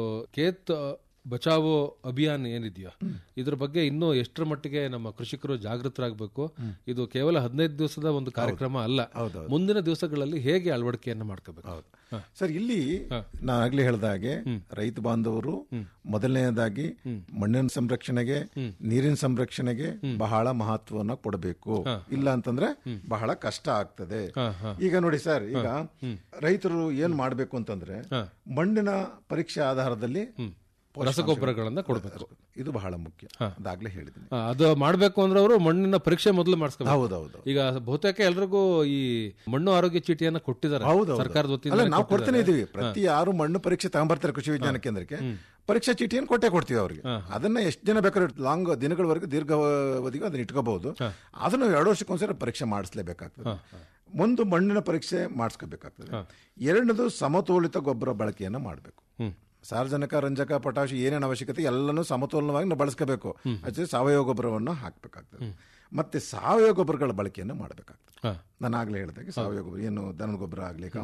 B: ಕೇತ್ ಬಚಾವೋ ಅಭಿಯಾನ ಏನಿದೆಯೋ ಇದ್ರ ಬಗ್ಗೆ ಇನ್ನೂ ಎಷ್ಟರ ಮಟ್ಟಿಗೆ ನಮ್ಮ ಕೃಷಿಕರು ಜಾಗೃತರಾಗಬೇಕು ಇದು ಕೇವಲ ಹದಿನೈದು ದಿವಸದ ಒಂದು ಕಾರ್ಯಕ್ರಮ ಅಲ್ಲ ಮುಂದಿನ ದಿವಸಗಳಲ್ಲಿ ಹೇಗೆ ಅಳವಡಿಕೆಯನ್ನ ಮಾಡ್ಕೋಬೇಕು
A: ಸರ್ ಇಲ್ಲಿ ನಾನು ಆಗ್ಲೇ ಹೇಳ್ದ ಹಾಗೆ ರೈತ ಬಾಂಧವರು ಮೊದಲನೆಯದಾಗಿ ಮಣ್ಣಿನ ಸಂರಕ್ಷಣೆಗೆ ನೀರಿನ ಸಂರಕ್ಷಣೆಗೆ ಬಹಳ ಮಹತ್ವವನ್ನ ಕೊಡಬೇಕು ಇಲ್ಲ ಅಂತಂದ್ರೆ ಬಹಳ ಕಷ್ಟ ಆಗ್ತದೆ ಈಗ ನೋಡಿ ಸರ್ ಈಗ ರೈತರು ಏನ್ ಮಾಡ್ಬೇಕು ಅಂತಂದ್ರೆ ಮಣ್ಣಿನ ಪರೀಕ್ಷೆ ಆಧಾರದಲ್ಲಿ
B: ರಸಗೊಬ್ಬರಗಳನ್ನ ಕೊಡಬೇಕು
A: ಇದು ಬಹಳ ಮುಖ್ಯ ಅದಾಗ್ಲೇ ಹೇಳಿದ್ದೀನಿ
B: ಅದು ಮಾಡ್ಬೇಕು ಅಂದ್ರೆ ಅವರು ಮಣ್ಣಿನ ಪರೀಕ್ಷೆ ಮೊದಲು ಮಾಡಿಸ್ಕೋಬೇಕು
A: ಹೌದೌದು
B: ಈಗ ಬಹುತೇಕ ಎಲ್ರಿಗೂ ಈ ಮಣ್ಣು ಆರೋಗ್ಯ ಚೀಟಿಯನ್ನ ಕೊಟ್ಟಿದ್ದಾರೆ
A: ಹೌದು
B: ಸರ್ಕಾರದ
A: ಅಲ್ಲ
B: ವತಿಯಿಂದ
A: ನಾವು ಕೊಡ್ತಾನೆ ಇದೀವಿ ಪ್ರತಿ ಯಾರು ಮಣ್ಣು ಪರೀಕ್ಷೆ ತಗೊಂಡ್ಬರ್ತಾರೆ ಕೃಷಿ ವಿಜ್ಞಾನ ಕೇಂದ್ರಕ್ಕೆ ಪರೀಕ್ಷಾ ಚೀಟಿಯನ್ನು ಕೊಟ್ಟೆ ಕೊಡ್ತೀವಿ ಅವರಿಗೆ ಅದನ್ನ ಎಷ್ಟು ದಿನ ಬೇಕಾದ್ರೆ ಲಾಂಗ್ ದಿನಗಳವರೆಗೆ ದೀರ್ಘಾವಧಿಗೂ ಅದನ್ನ ಇಟ್ಕೋಬಹುದು ಅದನ್ನು ಎರಡು ವರ್ಷಕ್ಕೊಂದ್ಸರಿ ಪರೀಕ್ಷೆ ಮಾಡಿಸ್ಲೇಬೇಕಾಗ್ತದೆ ಒಂದು ಮಣ್ಣಿನ ಪರೀಕ್ಷೆ ಮಾಡಿಸ್ಕೋಬೇಕಾಗ್ತದೆ ಎರಡನೇದು ಸಮತೋಲಿತ ಗೊಬ್ಬರ ಬಳಕೆಯನ್ನು ಮಾಡಬೇಕು ಸಾರ್ವಜನಿಕ ರಂಜಕ ಪೊಟಾಶ್ ಏನೇನು ಅವಶ್ಯಕತೆ ಎಲ್ಲನೂ ಸಮತೋಲನವಾಗಿ ನಾವು ಬಳಸ್ಕೋಬೇಕು ಅಷ್ಟೇ ಸಾವಯವ ಗೊಬ್ಬರವನ್ನು ಹಾಕಬೇಕಾಗ್ತದೆ ಮತ್ತೆ ಸಾವಯವ ಗೊಬ್ಬರಗಳ ಬಳಕೆಯನ್ನು ಮಾಡಬೇಕಾಗ್ತದೆ
B: ಹಾ.
A: ನಾನು ಆಗ್ಲೇ ಹೇಳಿದಾಗೆ ಸಾವಯವ ಗೊಬ್ಬರ ಏನು ದನದ ಗೊಬ್ಬರ ಆಗಲಿ